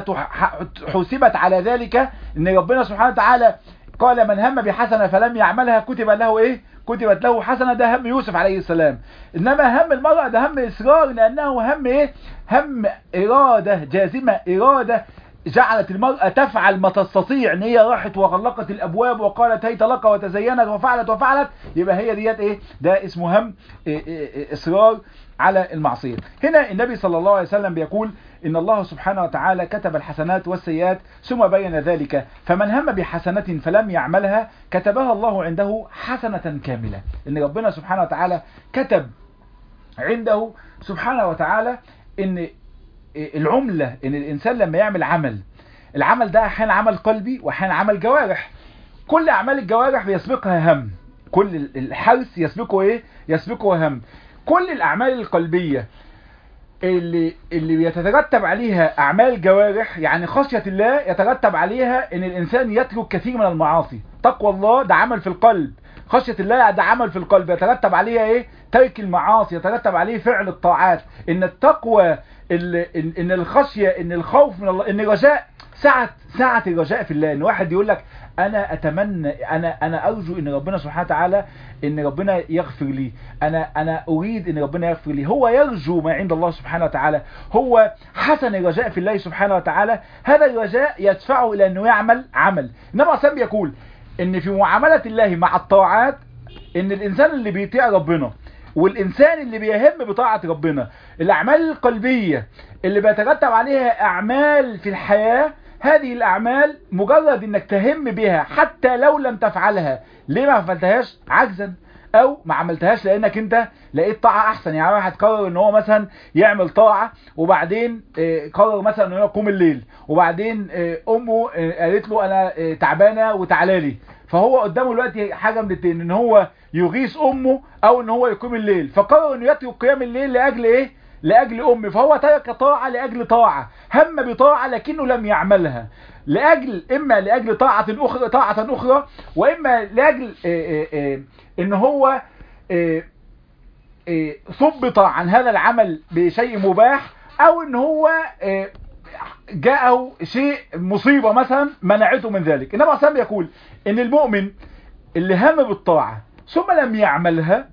حسبت على ذلك إن ربنا سبحانه وتعالى قال من هم بحسنة فلم يعملها كتب له إيه كتبت له حسنة ده هم يوسف عليه السلام إنما هم المرأة ده هم إصرار لأنه هم إيه هم إرادة جازمة إرادة جعلت المرأة تفعل ما تستطيع ان هي راحت وغلقت الابواب وقالت هيت لك وتزينت وفعلت وفعلت يبقى هي ديت ايه ده اسمه هم إيه إيه اصرار على المعصية هنا النبي صلى الله عليه وسلم بيقول إن الله سبحانه وتعالى كتب الحسنات والسيئات ثم بين ذلك فمن هم بحسنة فلم يعملها كتبها الله عنده حسنة كاملة إن ربنا سبحانه وتعالى كتب عنده سبحانه وتعالى إن العملة إن الإنسان لما يعمل عمل العمل ده أحيانا عمل قلبي وأحيانا عمل جوارح كل أعمال الجوارح بيسبقها هم كل الحرث يسبقه إيه يسبقه هم كل الأعمال القلبية اللي اللي بيترتب عليها أعمال جوارح يعني خشية الله يترتب عليها إن الإنسان يترك كثير من المعاصي تقوى الله ده عمل في القلب خشية الله ده عمل في القلب يترتب عليها إيه ترك المعاصي يترتب عليه فعل الطاعات إن التقوى إن, إن الخشية إن الخوف من الله إن الرجاء ساعة ساعة الرجاء في الله إن واحد يقول لك انا اتمنى انا انا ارجو ان ربنا سبحانه وتعالى ان ربنا يغفر لي انا انا اريد ان ربنا يغفر لي هو يرجو ما عند الله سبحانه وتعالى هو حسن الرجاء في الله سبحانه وتعالى هذا الرجاء يدفعه الى انه يعمل عمل انما اصلا يقول ان في معاملة الله مع الطاعات ان الانسان اللي بيطيع ربنا والإنسان اللي بيهم بطاعة ربنا الأعمال القلبية اللي بيترتب عليها أعمال في الحياة هذه الأعمال مجرد أنك تهم بها حتى لو لم تفعلها ليه ما فعلتهاش عجزا او ما عملتهاش لانك انت لقيت طاعه احسن يعني واحد قرر ان هو مثلا يعمل طاعه وبعدين آه، قرر مثلا ان هو يقوم الليل وبعدين آه، امه آه، قالت له انا آه، تعبانه وتعالى لي فهو قدامه دلوقتي حاجه من الاتنين ان هو يغيث امه او ان هو يقوم الليل فقرر انه يترك قيام الليل لاجل ايه لاجل امه فهو ترك طاعه لاجل طاعه هم بطاعه لكنه لم يعملها لاجل اما لاجل طاعه اخرى طاعه اخرى واما لاجل آه، آه، آه، ان هو آه، آه، ثبط عن هذا العمل بشيء مباح او ان هو آه، جاءه شيء مصيبة مثلا منعته من ذلك النبي عليه الصلاة والسلام يقول ان المؤمن اللي هم بالطاعة ثم لم يعملها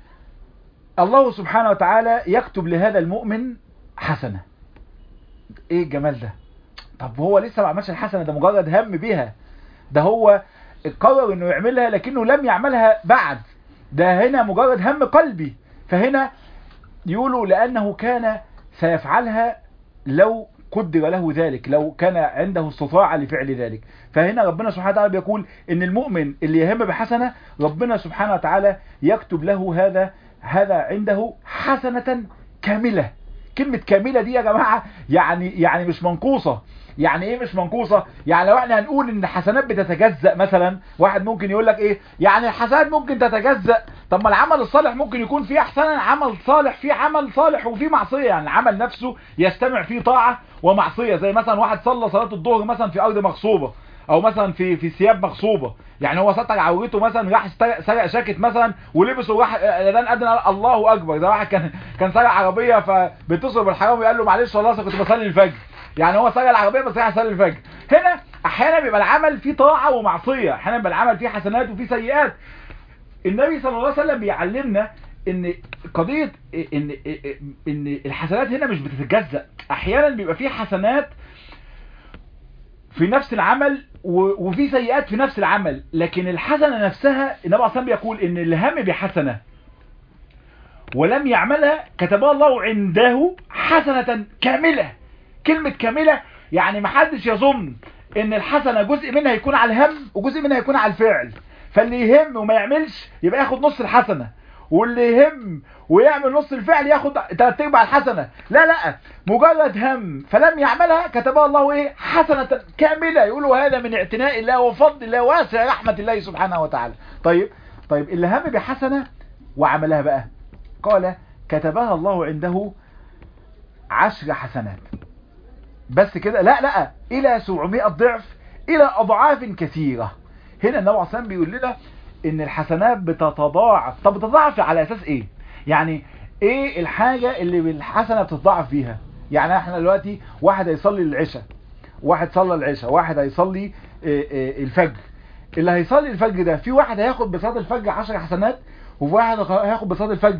الله سبحانه وتعالى يكتب لهذا المؤمن حسنة ايه الجمال ده طب هو لسه ما عملش الحسنة ده مجرد هم بها ده هو قرر انه يعملها لكنه لم يعملها بعد ده هنا مجرد هم قلبي فهنا يقولوا لأنه كان سيفعلها لو قدر له ذلك لو كان عنده استطاعة لفعل ذلك فهنا ربنا سبحانه وتعالى بيقول ان المؤمن اللي يهم بحسنة ربنا سبحانه وتعالى يكتب له هذا هذا عنده حسنة كاملة كلمة كاملة دي يا جماعة يعني يعني مش منقوصة يعني ايه مش منقوصة يعني لو احنا هنقول ان الحسنات بتتجزأ مثلا واحد ممكن يقول لك ايه يعني الحسنات ممكن تتجزأ طب ما العمل الصالح ممكن يكون فيه احسنا عمل صالح فيه عمل صالح وفيه معصية يعني العمل نفسه يستمع فيه طاعة ومعصية زي مثلا واحد صلى صلاة الظهر مثلا في ارض مغصوبة او مثلا في في ثياب مغصوبه يعني هو ستر عورته مثلا راح استر- سرق شاكت مثلا ولبسه وراح اذان اذن قال الله اكبر ده واحد كان كان سرق عربيه فبيتصل بالحرامي قال له معلش والله أصل كنت بصلي الفجر يعني هو سرق العربيه بس راح يصلي الفجر هنا احيانا بيبقى العمل فيه طاعه ومعصيه احيانا بيبقى العمل فيه حسنات وفيه سيئات النبي صلى الله عليه وسلم بيعلمنا ان قضيه ان ان الحسنات هنا مش بتتجزأ احيانا بيبقى فيه حسنات في نفس العمل و- وفي سيئات في نفس العمل لكن الحسنة نفسها النبي عليه الصلاة والسلام بيقول ان اللي هم بحسنة ولم يعملها كتبها الله عنده حسنة كاملة كلمة كاملة يعني محدش يظن ان الحسنة جزء منها يكون على الهم وجزء منها يكون على الفعل فاللي يهم وما يعملش يبقى ياخد نص الحسنة واللي يهم ويعمل نص الفعل ياخد تلات ارباع الحسنة لا لا مجرد هم فلم يعملها كتبها الله ايه حسنة كاملة يقولوا هذا من اعتناء الله وفضل الله واسع رحمة الله سبحانه وتعالى طيب طيب اللي هم بحسنة وعملها بقى قال كتبها الله عنده عشر حسنات بس كده لا لا الى 700 ضعف الى اضعاف كثيرة هنا النبي عليه الصلاة والسلام بيقول لنا ان الحسنات بتتضاعف طب بتتضاعف على اساس ايه يعني ايه الحاجة اللي بالحسنة بتتضاعف فيها يعني احنا دلوقتي واحد هيصلي العشاء واحد صلى العشاء واحد هيصلي آه، آه، الفجر اللي هيصلي الفجر ده في واحد هياخد بصلاة الفجر 10 حسنات وفي واحد هياخد بصلاة الفجر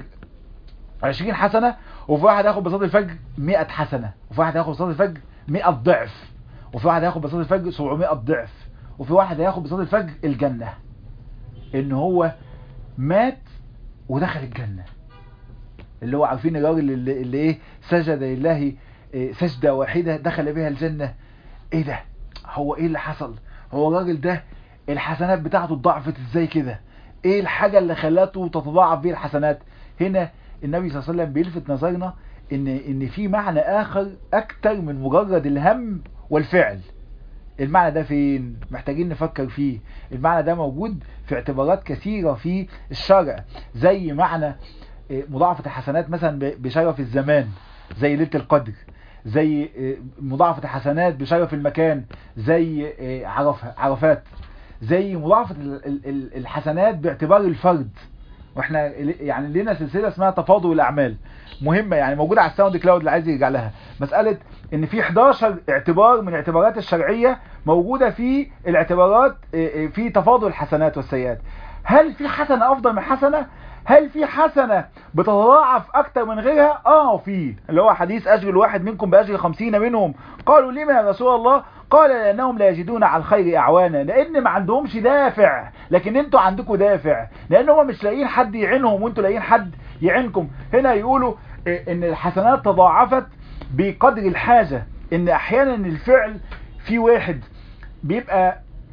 20 حسنة وفي واحد هياخد بصلاة الفجر 100 حسنة وفي واحد هياخد بصلاة الفجر 100 ضعف وفي واحد هياخد بصلاة الفجر 700 ضعف وفي واحد هياخد بصلاة الفجر الجنة ان هو مات ودخل الجنة اللي هو عارفين الراجل اللي, اللي ايه سجد لله إيه سجدة واحدة دخل بها الجنة ايه ده هو ايه اللي حصل هو الراجل ده الحسنات بتاعته اتضاعفت ازاي كده ايه الحاجة اللي خلاته تتضاعف بيه الحسنات هنا النبي صلى الله عليه وسلم بيلفت نظرنا ان ان في معنى اخر اكتر من مجرد الهم والفعل المعنى ده فين محتاجين نفكر فيه المعنى ده موجود في اعتبارات كثيرة في الشرع زي معنى إيه، مضاعفة الحسنات مثلا ب- بشرف الزمان زي ليلة القدر زي إيه، مضاعفة الحسنات بشرف المكان زي إيه، عرف عرفات زي مضاعفة ال- ال- ال- الحسنات باعتبار الفرد واحنا ال- يعني لنا سلسلة اسمها تفاضل الاعمال مهمة يعني موجودة على الساوند كلاود اللي عايز يرجع لها مسألة ان في 11 اعتبار من الاعتبارات الشرعية موجودة في الاعتبارات إيه، إيه، في تفاضل الحسنات والسيئات هل في حسنة افضل من حسنة هل في حسنة بتتضاعف اكتر من غيرها اه في اللي هو حديث اجر الواحد منكم باجر خمسين منهم قالوا لما يا رسول الله قال لانهم لا يجدون على الخير اعوانا لان ما عندهمش دافع لكن انتوا عندكم دافع لان هم مش لاقيين حد يعينهم وانتوا لاقيين حد يعينكم هنا يقولوا إيه، ان الحسنات تضاعفت بقدر الحاجة ان احيانا الفعل في واحد بيبقى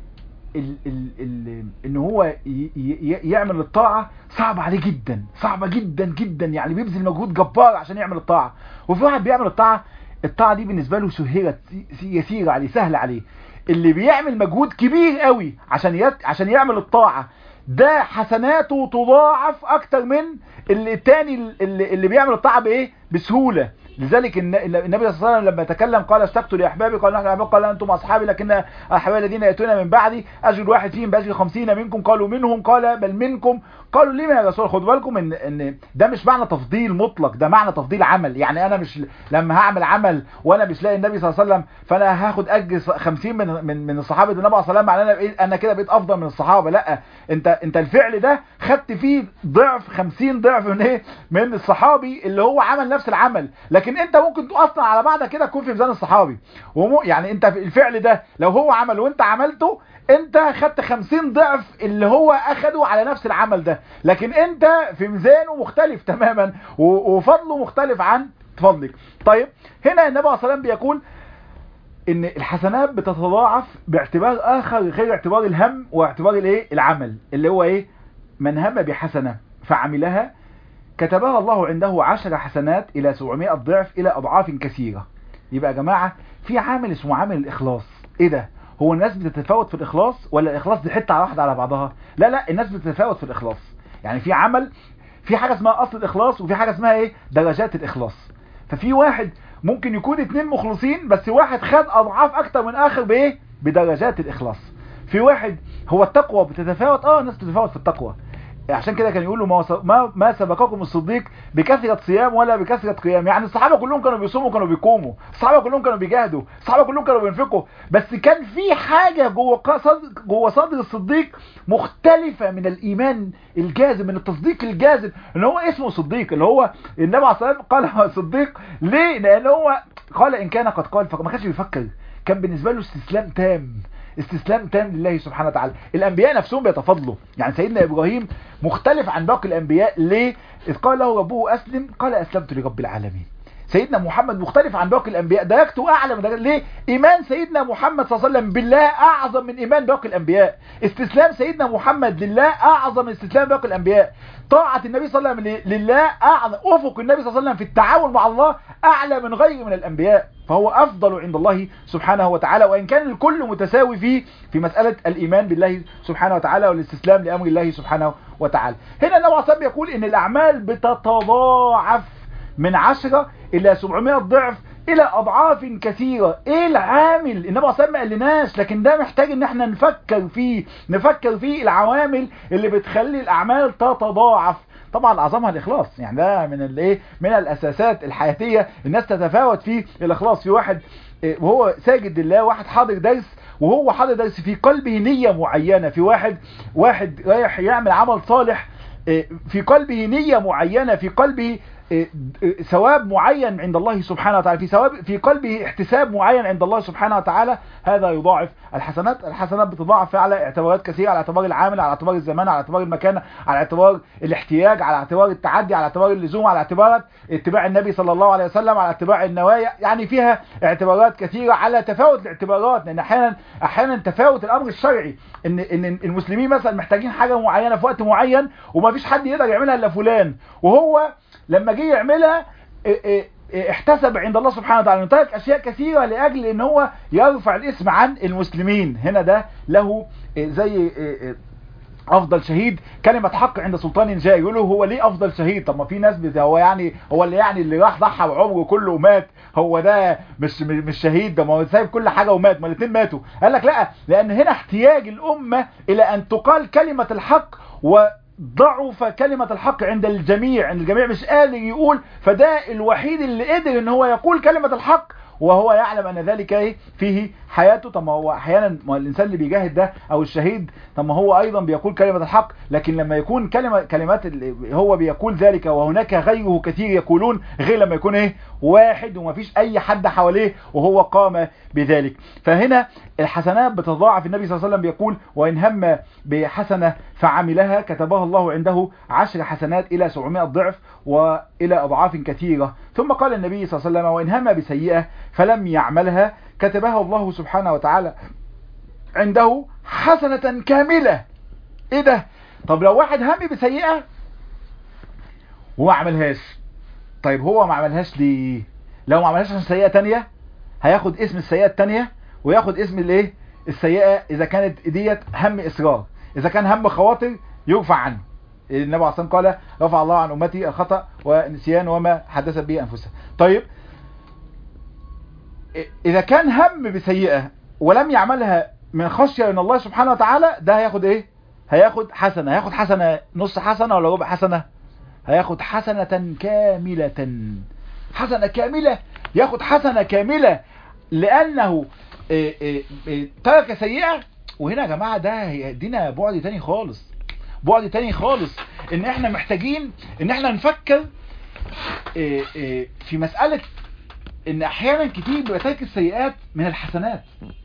ال ال ال ان هو ي ي يعمل الطاعة صعب عليه جدا صعبة جدا جدا يعني بيبذل مجهود جبار عشان يعمل الطاعة وفي واحد بيعمل الطاعة الطاعة دي بالنسبة له سهلة يسيرة عليه سهلة عليه اللي بيعمل مجهود كبير قوي عشان يت... عشان يعمل الطاعة ده حسناته تضاعف اكتر من اللي التاني اللي, اللي بيعمل الطاعة بايه بسهولة لذلك النبي صلى الله عليه وسلم لما تكلم قال اشتقت لاحبابي قال نحن احباب قال انتم اصحابي لكن احبابي الذين ياتون من بعدي اجر واحد فيهم باجر 50 منكم قالوا منهم قال بل منكم قالوا ليه يا رسول خدوا بالكم ان ان ده مش معنى تفضيل مطلق ده معنى تفضيل عمل يعني انا مش لما هعمل عمل وانا مش لاقي النبي صلى الله عليه وسلم فانا هاخد اجر 50 من من من الصحابه النبي صلى الله عليه وسلم انا بقيت انا كده بقيت افضل من الصحابه لا انت انت الفعل ده خدت فيه ضعف 50 ضعف من ايه من الصحابي اللي هو عمل نفس العمل لكن انت ممكن اصلا على بعض كده تكون في ميزان الصحابي ومو يعني انت الفعل ده لو هو عمل وانت عملته انت خدت 50 ضعف اللي هو اخده على نفس العمل ده لكن انت في ميزانه مختلف تماما وفضله مختلف عن فضلك طيب هنا النبي صلى الله عليه وسلم بيقول ان الحسنات بتتضاعف باعتبار اخر غير اعتبار الهم واعتبار الايه العمل اللي هو ايه من هم بحسنة فعملها كتبها الله عنده عشر حسنات الى 700 ضعف الى اضعاف كثيرة يبقى يا جماعة في عامل اسمه عامل الاخلاص ايه ده هو الناس بتتفاوت في الإخلاص ولا الإخلاص دي حتة واحدة على بعضها لا لا الناس بتتفاوت في الإخلاص يعني في عمل في حاجة اسمها أصل الإخلاص وفي حاجة اسمها إيه درجات الإخلاص ففي واحد ممكن يكون اتنين مخلصين بس واحد خد أضعاف أكتر من آخر بإيه بدرجات الإخلاص في واحد هو التقوى بتتفاوت اه الناس بتتفاوت في التقوى عشان كده كان يقول له ما ما سبقكم الصديق بكثرة صيام ولا بكثرة قيام يعني الصحابة كلهم كانوا بيصوموا كانوا بيقوموا الصحابة كلهم كانوا بيجاهدوا الصحابة كلهم كانوا بينفقوا بس كان في حاجة جوه صدر جوه صدر الصديق مختلفة من الإيمان الجازم من التصديق الجازم ان هو اسمه صديق اللي هو النبي عليه الصلاة والسلام قال صديق ليه لان هو قال ان كان قد قال فما كانش بيفكر كان بالنسبة له استسلام تام استسلام تام لله سبحانه وتعالى الانبياء نفسهم بيتفضلوا يعني سيدنا ابراهيم مختلف عن باقي الانبياء ليه اذ قال له ربه اسلم قال اسلمت لرب العالمين سيدنا محمد مختلف عن باقي الانبياء درجته اعلى من درجته ليه ايمان سيدنا محمد صلى الله عليه وسلم بالله اعظم من ايمان باقي الانبياء استسلام سيدنا محمد لله اعظم من استسلام باقي الانبياء طاعة النبي صلى الله عليه وسلم لله اعظم افق النبي صلى الله عليه وسلم في التعامل مع الله اعلى من غيره من الانبياء فهو افضل عند الله سبحانه وتعالى وان كان الكل متساوي فيه في مسألة الايمان بالله سبحانه وتعالى والاستسلام لامر الله سبحانه وتعالى هنا النبي عليه الصلاه يقول ان الاعمال بتتضاعف من عشرة الى 700 ضعف الى اضعاف كثيرة ايه العامل النبي عليه الصلاه ما قالناش لكن ده محتاج ان احنا نفكر فيه نفكر فيه العوامل اللي بتخلي الاعمال تتضاعف طبعا اعظمها الاخلاص يعني ده من الايه من الاساسات الحياتيه الناس تتفاوت في الاخلاص في واحد وهو ساجد لله واحد حاضر درس وهو حاضر درس في قلبه نيه معينه في واحد واحد رايح يعمل عمل صالح في قلبه نيه معينه في قلبه ثواب معين عند الله سبحانه وتعالى في ثواب في قلبه احتساب معين عند الله سبحانه وتعالى هذا يضاعف الحسنات الحسنات بتضاعف على اعتبارات كثيرة على اعتبار العامل على اعتبار الزمان على اعتبار المكان على اعتبار الاحتياج على اعتبار التعدي على اعتبار اللزوم على اعتبار اتباع النبي صلى الله عليه وسلم على اتباع النوايا يعني فيها اعتبارات كثيرة على تفاوت الاعتبارات لان احيانا احيانا تفاوت الامر الشرعي ان ان المسلمين مثلا محتاجين حاجة معينة في وقت معين وما فيش حد يقدر يعملها الا فلان وهو لما جه يعملها احتسب عند الله سبحانه وتعالى ترك اشياء كثيرة لاجل ان هو يرفع الاسم عن المسلمين هنا ده له زي افضل شهيد كلمة حق عند سلطان جاء يقولوا هو ليه افضل شهيد طب ما في ناس بت... هو يعني هو اللي يعني اللي راح ضحى بعمره كله ومات هو ده مش مش شهيد ده ما هو سايب كل حاجة ومات ما الاثنين ماتوا قال لك لا لان هنا احتياج الامة الى ان تقال كلمة الحق و ضعف كلمة الحق عند الجميع عند الجميع مش قادر يقول فده الوحيد اللي قدر ان هو يقول كلمة الحق وهو يعلم ان ذلك ايه فيه حياته طب ما هو احيانا ما الانسان اللي بيجاهد ده او الشهيد طب ما هو ايضا بيقول كلمة الحق لكن لما يكون كلمة كلمات هو بيقول ذلك وهناك غيره كثير يقولون غير لما يكون ايه واحد وما فيش اي حد حواليه وهو قام بذلك فهنا الحسنات بتضاعف النبي صلى الله عليه وسلم بيقول وان هم بحسنة فعملها كتبها الله عنده عشر حسنات الى 700 ضعف والى اضعاف كثيرة ثم قال النبي صلى الله عليه وسلم وان هم بسيئة فلم يعملها كتبها الله سبحانه وتعالى عنده حسنة كاملة ايه ده طب لو واحد هم بسيئة وما عملهاش طيب هو ما عملهاش ليه لو ما عملهاش عشان سيئة تانية هياخد اسم السيئة التانية وياخد اسم الايه السيئة اذا كانت ديت هم اصرار اذا كان هم خواطر يرفع عنه النبي عليه الصلاه قال رفع الله عن امتي الخطا والنسيان وما حدثت به انفسها طيب اذا كان هم بسيئه ولم يعملها من خشيه من الله سبحانه وتعالى ده هياخد ايه هياخد حسنه هياخد حسنه نص حسنه ولا ربع حسنه هياخد حسنه كامله حسنه كامله ياخد حسنه كامله لانه إيه إيه إيه ترك سيئه وهنا يا جماعه ده هيدينا بعد تاني خالص بعد تاني خالص ان احنا محتاجين ان احنا نفكر إيه إيه في مسألة ان احيانا كتير بيبقى ترك السيئات من الحسنات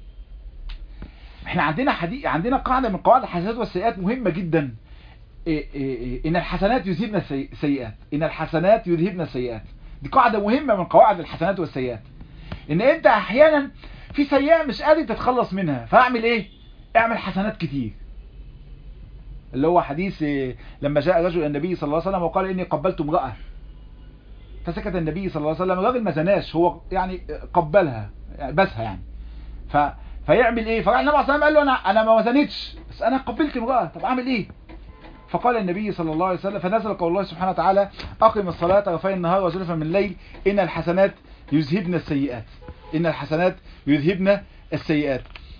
احنا عندنا حديث عندنا قاعدة من قواعد الحسنات والسيئات مهمة جدا إيه إيه ان الحسنات يذهبن السيئات ان الحسنات يذهبن السيئات دي قاعدة مهمة من قواعد الحسنات والسيئات ان انت احيانا في سيئة مش قادر تتخلص منها فاعمل ايه اعمل حسنات كتير اللي هو حديث لما جاء رجل النبي صلى الله عليه وسلم وقال اني قبلت امرأة فسكت النبي صلى الله عليه وسلم الراجل ما زناش هو يعني قبلها يعني بسها يعني ف فيعمل ايه فراح النبي صلى الله عليه وسلم قال له انا انا ما وزنتش بس انا قبلت امرأة طب اعمل ايه فقال النبي صلى الله عليه وسلم فنزل قول الله سبحانه وتعالى اقم الصلاة رفاي النهار وزلفا من الليل ان الحسنات يذهبن السيئات ان الحسنات يذهبن السيئات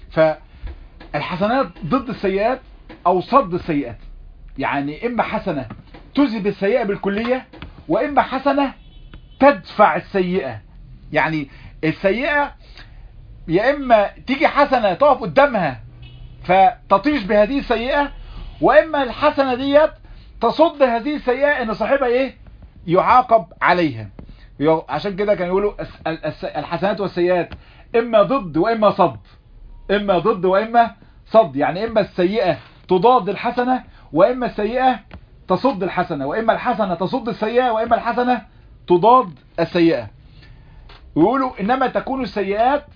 فالحسنات ضد السيئات او صد السيئات يعني اما حسنة تذهب السيئة بالكلية واما حسنة تدفع السيئة يعني السيئة يا اما تيجي حسنة تقف قدامها فتطيش بهذه السيئة واما الحسنة ديت تصد هذه السيئة ان صاحبها ايه يعاقب عليها عشان كده كانوا يقولوا الحسنات والسيئات اما ضد واما صد اما ضد واما صد يعني اما السيئة تضاد الحسنة واما السيئة تصد الحسنة واما الحسنة تصد السيئة واما الحسنة تضاد السيئة ويقولوا انما تكون السيئات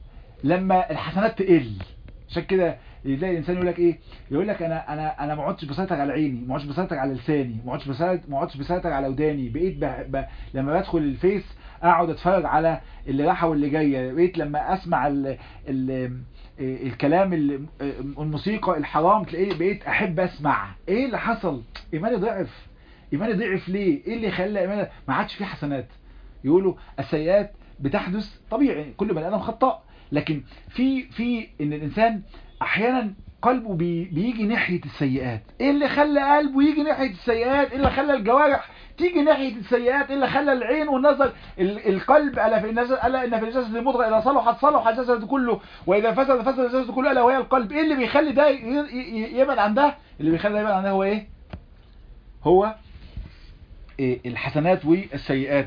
لما الحسنات تقل عشان كده يلاقي الانسان يقول لك ايه يقول لك انا انا انا ما عدتش بسيطر على عيني ما عدتش بسيطر على لساني ما عدتش بسيطر ما عدتش بسيطر على وداني بقيت ب... ب... لما بدخل الفيس اقعد اتفرج على اللي رايحه واللي جايه بقيت لما اسمع ال... ال... الكلام الموسيقى الحرام تلاقيه بقيت احب اسمع ايه اللي حصل ايماني ضعف ايماني ضعف ليه ايه اللي خلى ايماني ما عادش فيه حسنات يقولوا السيئات بتحدث طبيعي كل بني ادم خطاء لكن في في ان الانسان احيانا قلبه بي بيجي ناحية السيئات ايه اللي خلى قلبه يجي ناحية السيئات ايه اللي خلى الجوارح تيجي ناحية السيئات ايه اللي خلى العين والنظر القلب ألا في النجس ألا إن في الجسد مضغة إذا صلحت صلح الجسد كله وإذا فسد فسد الجسد كله ألا وهي القلب ايه اللي بيخلي ده يبعد عن ده اللي بيخلي ده يبعد عن ده هو ايه هو إيه الحسنات والسيئات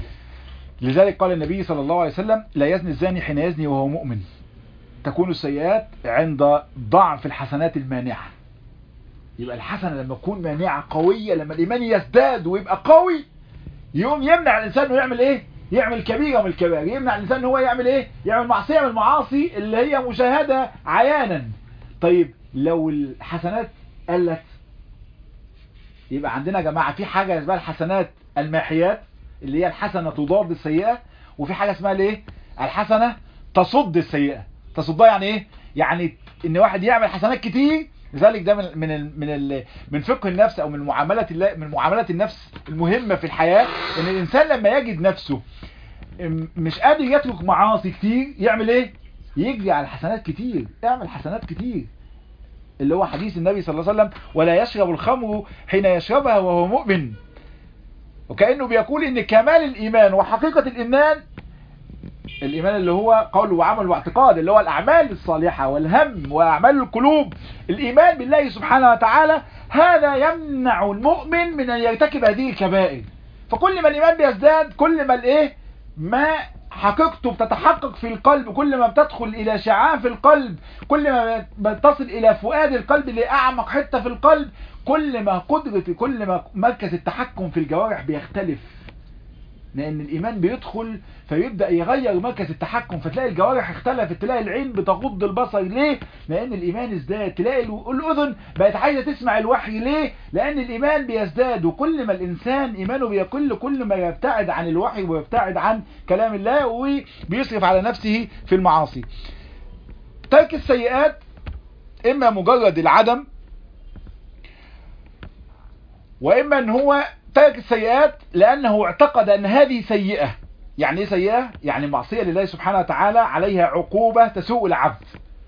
لذلك قال النبي صلى الله عليه وسلم لا يزني الزاني حين يزني وهو مؤمن تكون السيئات عند ضعف الحسنات المانعة يبقى الحسنة لما تكون مانعة قوية لما الإيمان يزداد ويبقى قوي يقوم يمنع الإنسان انه يعمل إيه يعمل كبيرة من الكبائر يمنع الإنسان ان هو يعمل إيه يعمل معصية من المعاصي اللي هي مشاهدة عيانا طيب لو الحسنات قلت يبقى عندنا يا جماعة في حاجة اسمها الحسنات الماحيات اللي هي الحسنة تضاد السيئة وفي حاجة اسمها الايه الحسنة تصد السيئة تصدها يعني ايه يعني ان واحد يعمل حسنات كتير لذلك ده من من ال من ال من فقه النفس او من معامله من معاملات النفس المهمه في الحياه ان الانسان لما يجد نفسه مش قادر يترك معاصي كتير يعمل ايه يجري على حسنات كتير اعمل حسنات كتير اللي هو حديث النبي صلى الله عليه وسلم ولا يشرب الخمر حين يشربها وهو مؤمن وكأنه بيقول ان كمال الايمان وحقيقة الايمان الايمان اللي هو قول وعمل واعتقاد اللي هو الاعمال الصالحة والهم واعمال القلوب الايمان بالله سبحانه وتعالى هذا يمنع المؤمن من ان يرتكب هذه الكبائر فكل ما الايمان بيزداد كل ما الايه ما حقيقته بتتحقق في القلب كل ما بتدخل الى شعاع في القلب كل ما بتصل الى فؤاد القلب لاعمق حتة في القلب كل ما قدرة كل ما مركز التحكم في الجوارح بيختلف لان الايمان بيدخل فيبدا يغير مركز التحكم فتلاقي الجوارح اختلفت تلاقي العين بتغض البصر ليه لان الايمان ازداد تلاقي الاذن بقت عايزه تسمع الوحي ليه لان الايمان بيزداد وكل ما الانسان ايمانه بيقل كل ما يبتعد عن الوحي ويبتعد عن كلام الله وبيصرف على نفسه في المعاصي ترك السيئات اما مجرد العدم واما ان هو ترك السيئات لانه اعتقد ان هذه سيئة يعني ايه سيئة يعني معصية لله سبحانه وتعالى عليها عقوبة تسوء العبد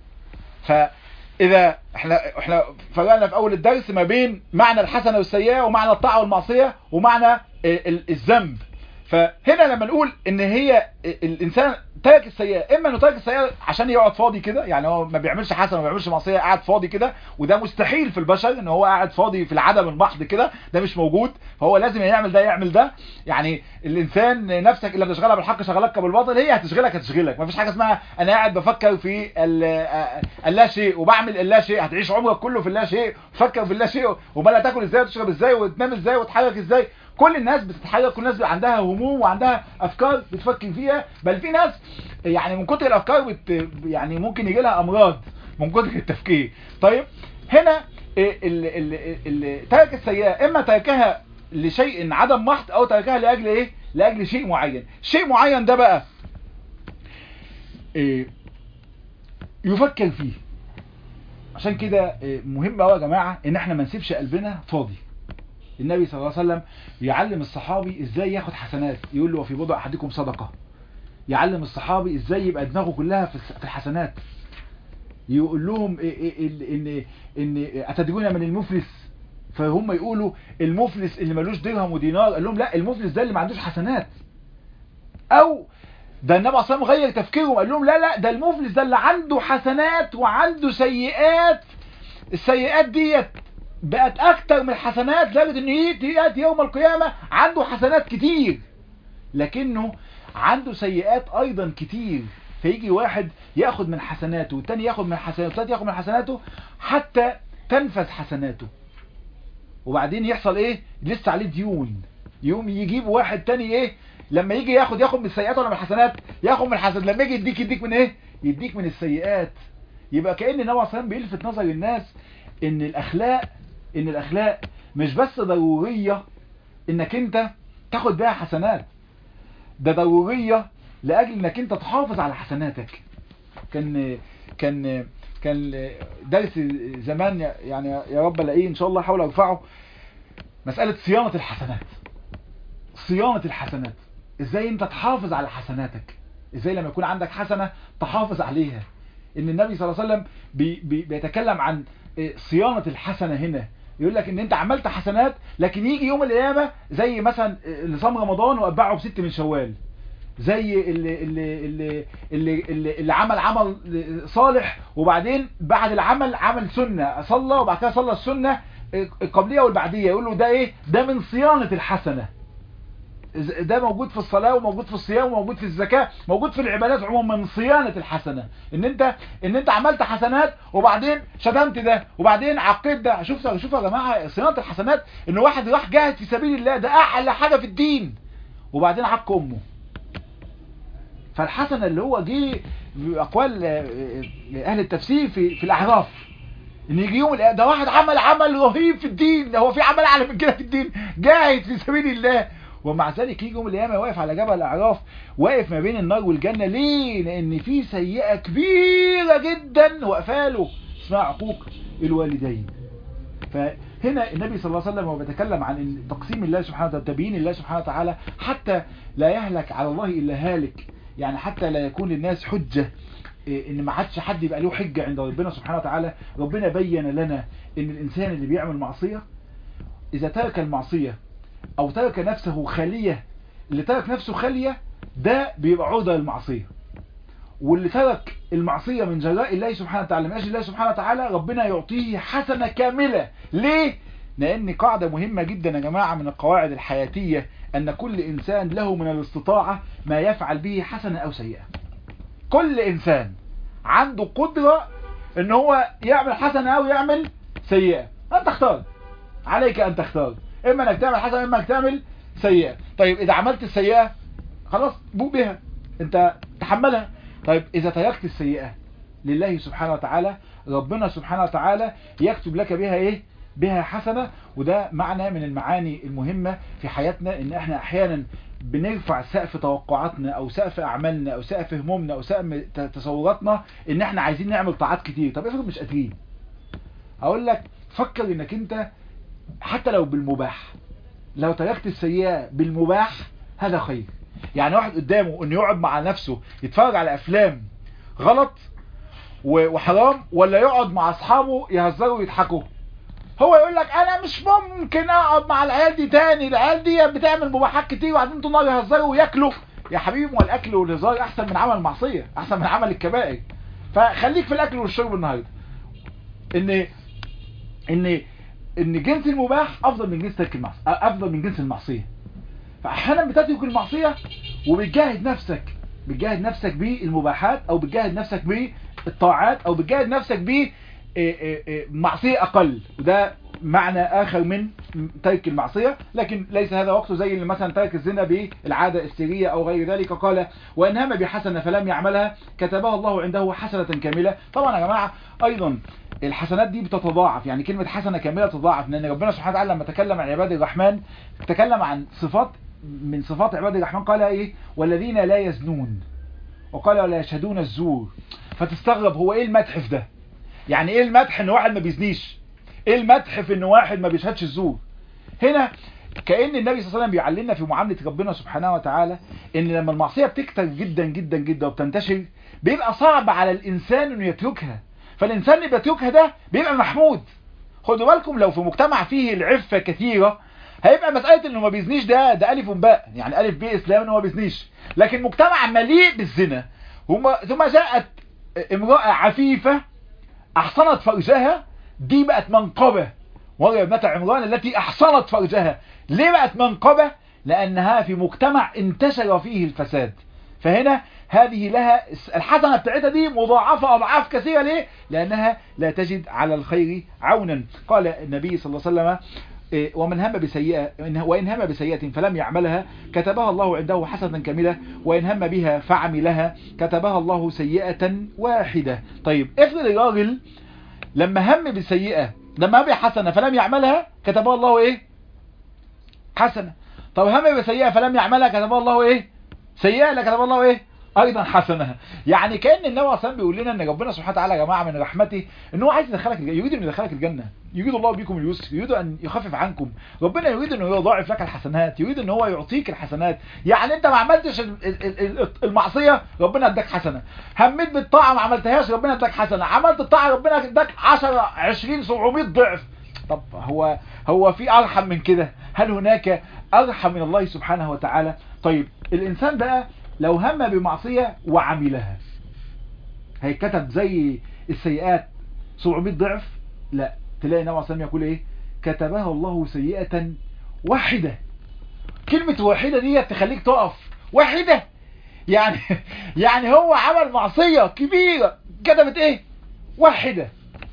فاذا احنا احنا فرقنا في اول الدرس ما بين معنى الحسنة والسيئة ومعنى الطاعة والمعصية ومعنى الذنب فهنا لما نقول ان هي الانسان ترك السيئة اما انه ترك السيئة عشان يقعد فاضي كده يعني هو ما بيعملش حسنة ما بيعملش معصية قاعد فاضي كده وده مستحيل في البشر ان هو قاعد فاضي في العدم المحض كده ده مش موجود فهو لازم يعمل ده يعمل ده يعني الانسان نفسك اللي بتشغلها بالحق شغلك بالباطل هي هتشغلك هتشغلك ما فيش حاجة اسمها انا قاعد بفكر في اللا شيء وبعمل اللا شيء هتعيش عمرك كله في اللا شيء تفكر في اللا شيء وبلا تاكل ازاي وتشرب ازاي وتنام ازاي وتتحرك ازاي كل الناس بتتحرك كل الناس عندها هموم وعندها افكار بتفكر فيها بل في ناس يعني من كتر الافكار بت يعني ممكن يجي لها امراض من كتر التفكير طيب هنا ال ال ال ترك السيئه اما تركها لشيء عدم محض او تركها لاجل ايه لاجل شيء معين شيء معين ده بقى إيه يفكر فيه عشان كده مهم قوي يا جماعه ان احنا ما نسيبش قلبنا فاضي النبي صلى الله عليه وسلم يعلم الصحابي ازاي ياخد حسنات يقول له وفي بضع احدكم صدقة يعلم الصحابي ازاي يبقى دماغه كلها في الحسنات يقول لهم ان ان اتدرون من المفلس فهم يقولوا المفلس اللي ملوش درهم ودينار قال لهم لا المفلس ده اللي ما عندوش حسنات او ده النبي صلى الله عليه وسلم غير تفكيرهم قال لهم لا لا ده المفلس ده اللي عنده حسنات وعنده سيئات السيئات ديت بقت اكتر من الحسنات لدرجه ان ياتي يوم القيامه عنده حسنات كتير لكنه عنده سيئات ايضا كتير فيجي واحد ياخد من حسناته والتاني ياخد من حسناته والتالت ياخد من حسناته حتى تنفذ حسناته وبعدين يحصل ايه لسه عليه ديون يقوم يجيب واحد تاني ايه لما يجي ياخد ياخد من السيئات ولا من الحسنات ياخد من الحسنات لما يجي يديك يديك من ايه يديك من السيئات يبقى كأن النبي صلى الله عليه وسلم بيلفت نظر الناس ان الاخلاق ان الاخلاق مش بس ضرورية انك انت تاخد بيها حسنات ده ضرورية لاجل انك انت تحافظ على حسناتك كان كان كان درس زمان يعني يا رب الاقيه ان شاء الله احاول ارفعه مسألة صيانة الحسنات صيانة الحسنات ازاي انت تحافظ على حسناتك ازاي لما يكون عندك حسنة تحافظ عليها ان النبي صلى الله عليه وسلم بي بي بيتكلم عن صيانة الحسنة هنا يقول لك ان انت عملت حسنات لكن يجي يوم القيامة زي مثلا نظام رمضان واتبعه بست من شوال زي اللي, اللي, اللي, اللي, اللي, اللي عمل عمل صالح وبعدين بعد العمل عمل سنة صلى وبعد كده صلى السنة القبلية والبعدية يقول له ده ايه ده من صيانة الحسنة ده موجود في الصلاة وموجود في الصيام وموجود في الزكاة موجود في العبادات عموما من صيانة الحسنة ان انت ان انت عملت حسنات وبعدين شتمت ده وبعدين عقيت ده شوف شوف يا جماعة صيانة الحسنات ان واحد راح جاهد في سبيل الله ده اعلى حاجة في الدين وبعدين عق امه فالحسنة اللي هو جه اقوال اهل التفسير في في الاعراف ان يجي يوم ده واحد عمل عمل رهيب في الدين هو في عمل اعلى من كده في الدين جاهد في سبيل الله ومع ذلك يجي يوم القيامه واقف على جبل الاعراف واقف ما بين النار والجنه ليه لان في سيئه كبيره جدا واقفاله اسمها عقوق الوالدين فهنا النبي صلى الله عليه وسلم وهو بيتكلم عن تقسيم الله سبحانه وتعالى تبيين الله سبحانه وتعالى حتى لا يهلك على الله الا هالك يعني حتى لا يكون للناس حجه ان ما عادش حد يبقى له حجه عند ربنا سبحانه وتعالى ربنا بين لنا ان الانسان اللي بيعمل معصيه اذا ترك المعصيه او ترك نفسه خالية اللي ترك نفسه خالية ده بيبقى عرضة للمعصية واللي ترك المعصية من جراء الله سبحانه وتعالى من اجل الله سبحانه وتعالى ربنا يعطيه حسنة كاملة ليه؟ لان قاعدة مهمة جدا يا جماعة من القواعد الحياتية ان كل انسان له من الاستطاعة ما يفعل به حسنة او سيئة كل انسان عنده قدرة ان هو يعمل حسنة او يعمل سيئة انت اختار عليك ان تختار اما انك تعمل حسنة اما انك تعمل سيئة طيب اذا عملت السيئة خلاص بوق بها انت تحملها طيب اذا تركت السيئة لله سبحانه وتعالى ربنا سبحانه وتعالى يكتب لك بها ايه بها حسنة وده معنى من المعاني المهمة في حياتنا ان احنا احيانا بنرفع سقف توقعاتنا او سقف اعمالنا او سقف همومنا او سقف تصوراتنا ان احنا عايزين نعمل طاعات كتير طب افرض مش قادرين اقول لك فكر انك انت حتى لو بالمباح لو تركت السيئة بالمباح هذا خير يعني واحد قدامه انه يقعد مع نفسه يتفرج على افلام غلط وحرام ولا يقعد مع اصحابه يهزروا ويضحكوا هو يقول لك انا مش ممكن اقعد مع العيال دي تاني العيال دي بتعمل مباحات كتير وبعدين طول النهار يهزروا وياكلوا يا حبيبي ما الاكل والهزار احسن من عمل المعصيه احسن من عمل الكبائر فخليك في الاكل والشرب النهارده ان ان ان جنس المباح افضل من جنس ترك المعصيه افضل من جنس المعصيه فاحيانا بتترك المعصيه وبتجاهد نفسك بتجاهد نفسك بالمباحات او بتجاهد نفسك بالطاعات او بتجاهد نفسك ب معصية اقل وده معنى اخر من ترك المعصية لكن ليس هذا وقته زي اللي مثلا ترك الزنا بالعادة السرية او غير ذلك قال وان هم بحسنة فلم يعملها كتبها الله عنده حسنة كاملة طبعا يا جماعة ايضا الحسنات دي بتتضاعف يعني كلمة حسنة كاملة تضاعف لان ربنا سبحانه وتعالى لما تكلم عن عباد الرحمن تكلم عن صفات من صفات عباد الرحمن قال ايه والذين لا يزنون وقال ولا يشهدون الزور فتستغرب هو ايه المدح في ده يعني ايه المدح ان واحد ما بيزنيش ايه المدح في ان واحد ما بيشهدش الزور هنا كأن النبي صلى الله عليه وسلم بيعلمنا في معاملة ربنا سبحانه وتعالى ان لما المعصية بتكتر جدا جدا جدا وبتنتشر بيبقى صعب على الانسان انه يتركها فالانسان اللي بيتركها ده بيبقى محمود خدوا بالكم لو في مجتمع فيه العفة كثيرة هيبقى مسألة انه ما بيزنيش ده ده الف وباء يعني الف ب اسلام انه ما بيزنيش لكن مجتمع مليء بالزنا ثم جاءت امرأة عفيفة احصنت فرجها دي بقت منقبة وهي ابنة عمران التي احصنت فرجها ليه بقت منقبة لانها في مجتمع انتشر فيه الفساد فهنا هذه لها الحسنة بتاعتها دي مضاعفة اضعاف كثيرة ليه لانها لا تجد على الخير عونا قال النبي صلى الله عليه وسلم ومن هم بسيئة وإن هم بسيئة فلم يعملها كتبها الله عنده حسنة كاملة وإن هم بها فعملها كتبها الله سيئة واحدة طيب افرض الراجل لما هم بسيئة لما هم بحسنة فلم يعملها كتبها الله ايه حسنة طب هم بسيئة فلم يعملها كتبها الله ايه سيئة لا كتبها الله ايه ايضا حسنة يعني كان النبي صلى الله عليه وسلم بيقول لنا ان ربنا سبحانه وتعالى يا جماعه من رحمته ان هو عايز يدخلك يريد ان يدخلك الجنه يريد الله بكم اليسر يريد ان يخفف عنكم ربنا يريد ان هو يضاعف لك الحسنات يريد ان هو يعطيك الحسنات يعني انت ما عملتش المعصيه ربنا اداك حسنه هميت بالطاعه ما عملتهاش ربنا اداك حسنه عملت الطاعه ربنا اداك 10 20 700 ضعف طب هو هو في ارحم من كده هل هناك ارحم من الله سبحانه وتعالى طيب الانسان بقى لو هم بمعصية وعملها هيتكتب زي السيئات 700 ضعف لا تلاقي النبي عليه يقول ايه كتبها الله سيئة واحدة كلمة واحدة دي تخليك تقف واحدة يعني يعني هو عمل معصية كبيرة كتبت ايه واحدة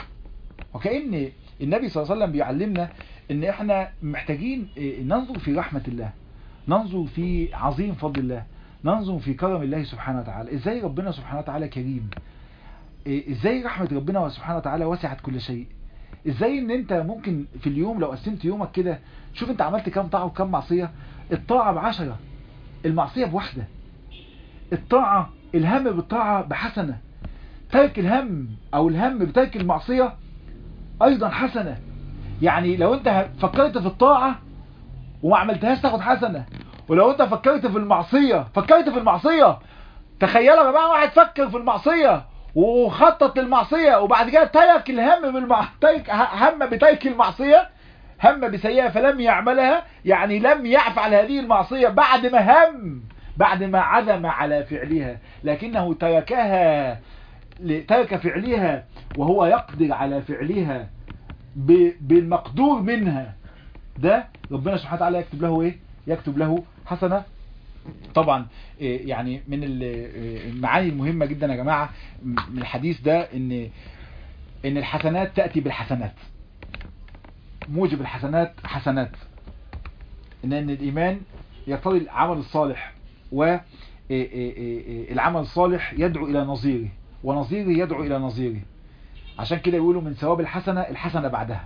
وكأن النبي صلى الله عليه وسلم بيعلمنا ان احنا محتاجين ننظر في رحمة الله ننظر في عظيم فضل الله ننظر في كرم الله سبحانه وتعالى ازاي ربنا سبحانه وتعالى كريم ازاي رحمة ربنا سبحانه وتعالى وسعت كل شيء ازاي ان انت ممكن في اليوم لو قسمت يومك كده شوف انت عملت كام طاعة وكام معصية الطاعة بعشرة المعصية بواحدة الطاعة الهم بالطاعة بحسنة ترك الهم او الهم بترك المعصية ايضا حسنة يعني لو انت فكرت في الطاعة وما عملتهاش تاخد حسنة ولو انت فكرت في المعصية فكرت في المعصية تخيلوا يا جماعة واحد فكر في المعصية وخطط للمعصية وبعد كده ترك الهم بالمع... ترك هم بترك المعصية هم بسيئة فلم يعملها يعني لم يفعل هذه المعصية بعد ما هم بعد ما عزم على فعلها لكنه تركها ترك فعلها وهو يقدر على فعلها ب... بالمقدور منها ده ربنا سبحانه وتعالى يكتب له ايه يكتب له حسنة طبعا يعني من المعاني المهمة جدا يا جماعة من الحديث ده ان ان الحسنات تأتي بالحسنات موجب الحسنات حسنات ان ان الايمان يقتضي العمل الصالح و العمل الصالح يدعو الى نظيره ونظيره يدعو الى نظيره عشان كده يقولوا من ثواب الحسنة الحسنة بعدها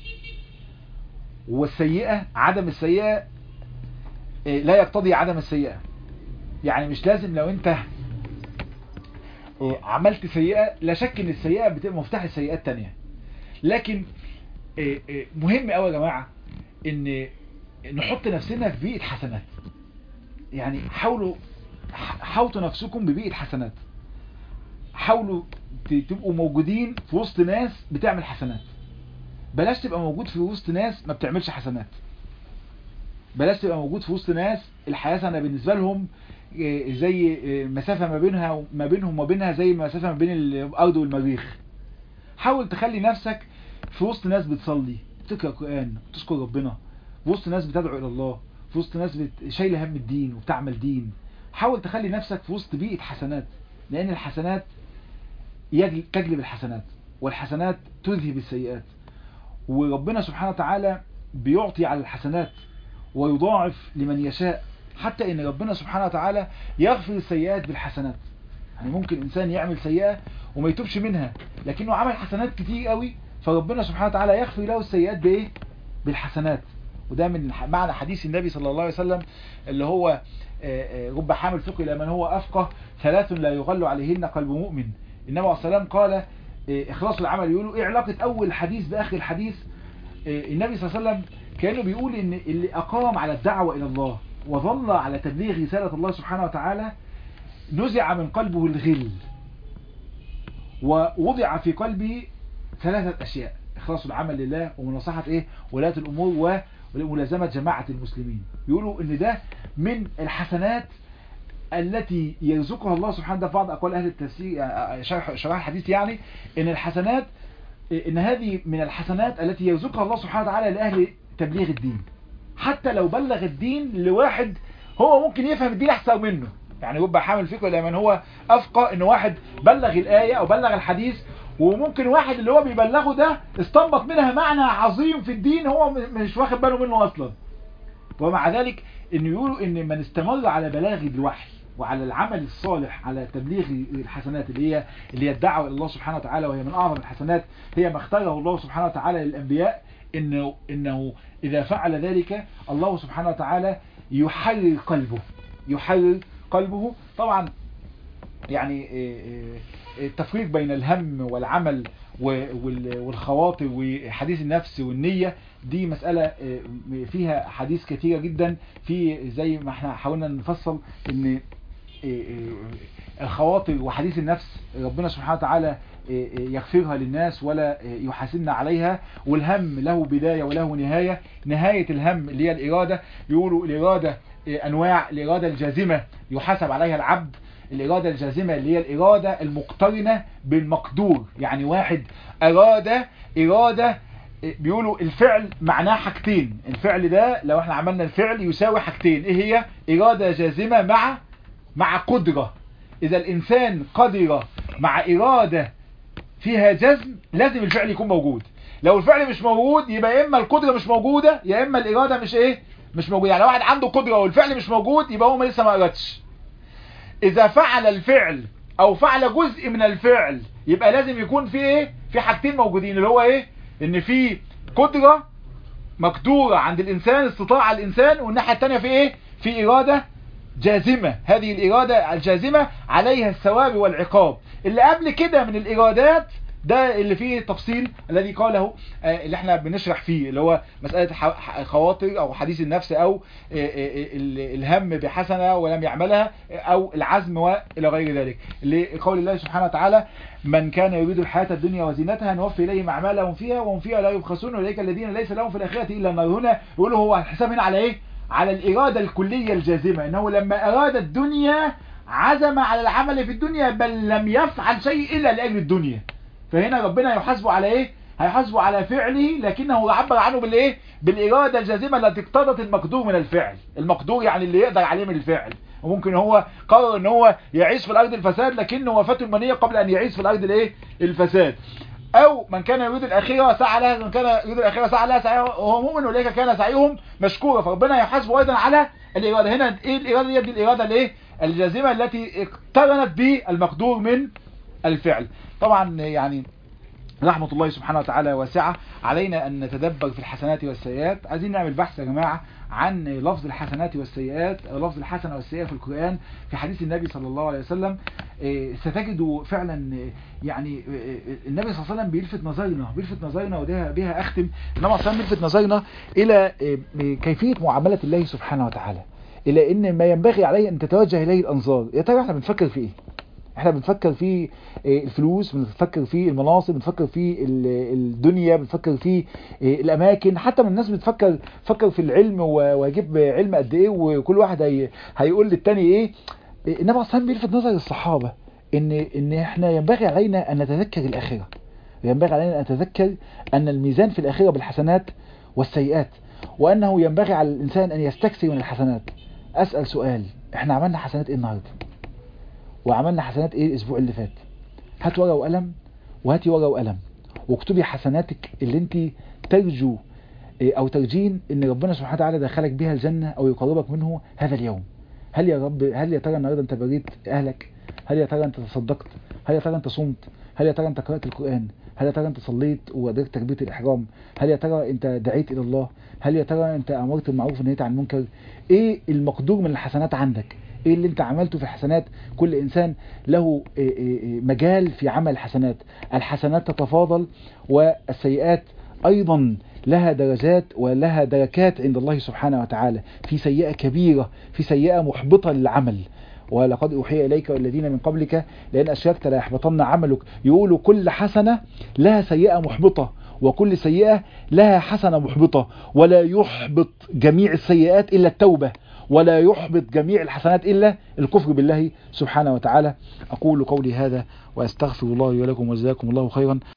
والسيئة عدم السيئة لا يقتضي عدم السيئة يعني مش لازم لو انت عملت سيئة لا شك ان السيئة بتبقى مفتاح السيئات تانية لكن مهم قوي يا جماعة ان نحط نفسنا في بيئة حسنات يعني حاولوا حاوطوا نفسكم ببيئة حسنات حاولوا تبقوا موجودين في وسط ناس بتعمل حسنات بلاش تبقى موجود في وسط ناس ما بتعملش حسنات بلاش تبقى موجود في وسط ناس الحسنة بالنسبة لهم زي مسافة ما بينها ما بينهم وبينها زي مسافة ما بين الأرض والمريخ حاول تخلي نفسك في وسط ناس بتصلي بتقرأ قرآن بتشكر ربنا في وسط ناس بتدعو إلى الله في وسط ناس بت... شايلة هم الدين وبتعمل دين حاول تخلي نفسك في وسط بيئة حسنات لأن الحسنات يجل... تجلب الحسنات والحسنات تذهب السيئات وربنا سبحانه وتعالى بيعطي على الحسنات ويضاعف لمن يشاء حتى ان ربنا سبحانه وتعالى يغفر السيئات بالحسنات يعني ممكن انسان يعمل سيئة وما يتوبش منها لكنه عمل حسنات كتير قوي فربنا سبحانه وتعالى يغفر له السيئات بايه بالحسنات وده من معنى حديث النبي صلى الله عليه وسلم اللي هو رب حامل فقه الى من هو افقه ثلاث لا يغل عليهن قلب مؤمن النبي عليه السلام قال اخلاص العمل يقولوا ايه علاقة اول حديث باخر الحديث النبي صلى الله عليه وسلم كانوا بيقول ان اللي اقام على الدعوة الى الله وظل على تبليغ رسالة الله سبحانه وتعالى نزع من قلبه الغل ووضع في قلبه ثلاثة اشياء اخلاص العمل لله ومناصحة ايه ولاة الامور وملازمة جماعة المسلمين يقولوا ان ده من الحسنات التي يرزقها الله سبحانه ده في بعض اقوال اهل التفسير شرح شرح الحديث يعني ان الحسنات ان هذه من الحسنات التي يرزقها الله سبحانه وتعالى لاهل تبليغ الدين حتى لو بلغ الدين لواحد هو ممكن يفهم الدين احسن منه يعني يبقى حامل فكره لمن هو افقه ان واحد بلغ الايه او بلغ الحديث وممكن واحد اللي هو بيبلغه ده استنبط منها معنى عظيم في الدين هو مش واخد باله منه اصلا ومع ذلك ان يقولوا ان من استمر على بلاغ الوحي وعلى العمل الصالح على تبليغ الحسنات اللي هي اللي هي الدعوه الى الله سبحانه وتعالى وهي من اعظم الحسنات هي ما اختاره الله سبحانه وتعالى للانبياء انه انه اذا فعل ذلك الله سبحانه وتعالى يحرر قلبه يحرر قلبه طبعا يعني التفريق بين الهم والعمل والخواطر وحديث النفس والنية دي مسألة فيها حديث كثيرة جدا في زي ما احنا حاولنا نفصل ان الخواطر وحديث النفس ربنا سبحانه وتعالى يغفرها للناس ولا يحاسبنا عليها والهم له بداية وله نهاية نهاية الهم اللي هي الإرادة يقولوا الإرادة أنواع الإرادة الجازمة يحاسب عليها العبد الإرادة الجازمة اللي هي الإرادة المقترنة بالمقدور يعني واحد أراد إرادة بيقولوا الفعل معناه حاجتين الفعل ده لو احنا عملنا الفعل يساوي حاجتين ايه هي إرادة جازمة مع مع قدرة إذا الإنسان قدر مع إرادة فيها جزم لازم الفعل يكون موجود لو الفعل مش موجود يبقى يا إما القدرة مش موجودة يا إما الإرادة مش إيه مش موجودة يعني واحد عنده قدرة والفعل مش موجود يبقى هو لسه ما أرادش إذا فعل الفعل أو فعل جزء من الفعل يبقى لازم يكون في إيه في حاجتين موجودين اللي هو إيه إن في قدرة مقدورة عند الإنسان استطاع الإنسان والناحية التانية في إيه في إرادة جازمة هذه الإرادة الجازمة عليها الثواب والعقاب اللي قبل كده من الإرادات ده اللي فيه تفصيل الذي قاله اللي احنا بنشرح فيه اللي هو مسألة خواطر او حديث النفس او الهم بحسنة ولم يعملها او العزم والى غير ذلك لقول الله سبحانه وتعالى من كان يريد الحياة الدنيا وزينتها نوفي إليهم أعمالهم فيها وهم فيها لا يبخسون أولئك الذين ليس لهم في الآخرة إلا النار هنا يقولوا هو الحساب هنا على إيه على الإرادة الكلية الجازمة إنه لما أراد الدنيا عزم على العمل في الدنيا بل لم يفعل شيء إلا لأجل الدنيا فهنا ربنا يحاسبه على إيه هيحاسبه على فعله لكنه عبر عنه بالإيه بالإرادة الجازمة التي اقتضت المقدور من الفعل المقدور يعني اللي يقدر عليه من الفعل وممكن هو قرر ان هو يعيش في الارض الفساد لكنه وفاته المنية قبل ان يعيش في الارض الايه الفساد او من كان يريد الاخره سعى لها من كان يريد الاخره سعى لها سعيه وهو مؤمن اولئك كان سعيهم مشكورا فربنا يحاسبه ايضا على الاراده هنا ايه الاراده دي, دي الاراده الايه الجازمه التي اقترنت بالمقدور من الفعل طبعا يعني رحمة الله سبحانه وتعالى واسعة علينا أن نتدبر في الحسنات والسيئات عايزين نعمل بحث يا جماعة عن لفظ الحسنات والسيئات أو لفظ الحسنة والسيئة في القرآن في حديث النبي صلى الله عليه وسلم ستجدوا فعلا يعني النبي صلى الله عليه وسلم بيلفت نظرنا بيلفت نظرنا وده بها أختم النبي صلى الله عليه وسلم بيلفت نظرنا إلى كيفية معاملة الله سبحانه وتعالى إلى أن ما ينبغي عليه أن تتوجه إليه الأنظار يا ترى احنا بنفكر في إيه احنا بنفكر في الفلوس بنفكر في المناصب بنفكر في الدنيا بنفكر في الاماكن حتى من الناس بتفكر فكر في العلم ويجيب علم قد ايه وكل واحد هي هيقول للتاني ايه النبي اصلا بيلفت نظر الصحابه ان ان احنا ينبغي علينا ان نتذكر الاخره ينبغي علينا ان نتذكر ان الميزان في الاخره بالحسنات والسيئات وانه ينبغي على الانسان ان يستكثر من الحسنات اسال سؤال احنا عملنا حسنات ايه النهارده وعملنا حسنات ايه الاسبوع اللي فات هات ورقه وقلم وهاتي ورقه وقلم واكتبي حسناتك اللي انت ترجو او ترجين ان ربنا سبحانه وتعالى دخلك بها الجنه او يقربك منه هذا اليوم هل يا رب هل يا ترى النهارده انت بريت اهلك هل يا ترى انت تصدقت هل يا ترى انت صمت هل يا ترى انت قرات القران هل يا ترى انت صليت وادركت تكبيره الاحرام هل يا ترى انت دعيت الى الله هل يا ترى انت امرت بالمعروف ونهيت عن المنكر ايه المقدور من الحسنات عندك ايه اللي انت عملته في الحسنات كل انسان له مجال في عمل الحسنات الحسنات تتفاضل والسيئات ايضا لها درجات ولها دركات عند الله سبحانه وتعالى في سيئة كبيرة في سيئة محبطة للعمل ولقد أوحي إليك والذين من قبلك لأن أشركت لا يحبطن عملك يقولوا كل حسنة لها سيئة محبطة وكل سيئة لها حسنة محبطة ولا يحبط جميع السيئات إلا التوبة ولا يحبط جميع الحسنات إلا الكفر بالله سبحانه وتعالى أقول قولي هذا وأستغفر الله ولكم وجزاكم الله خيرا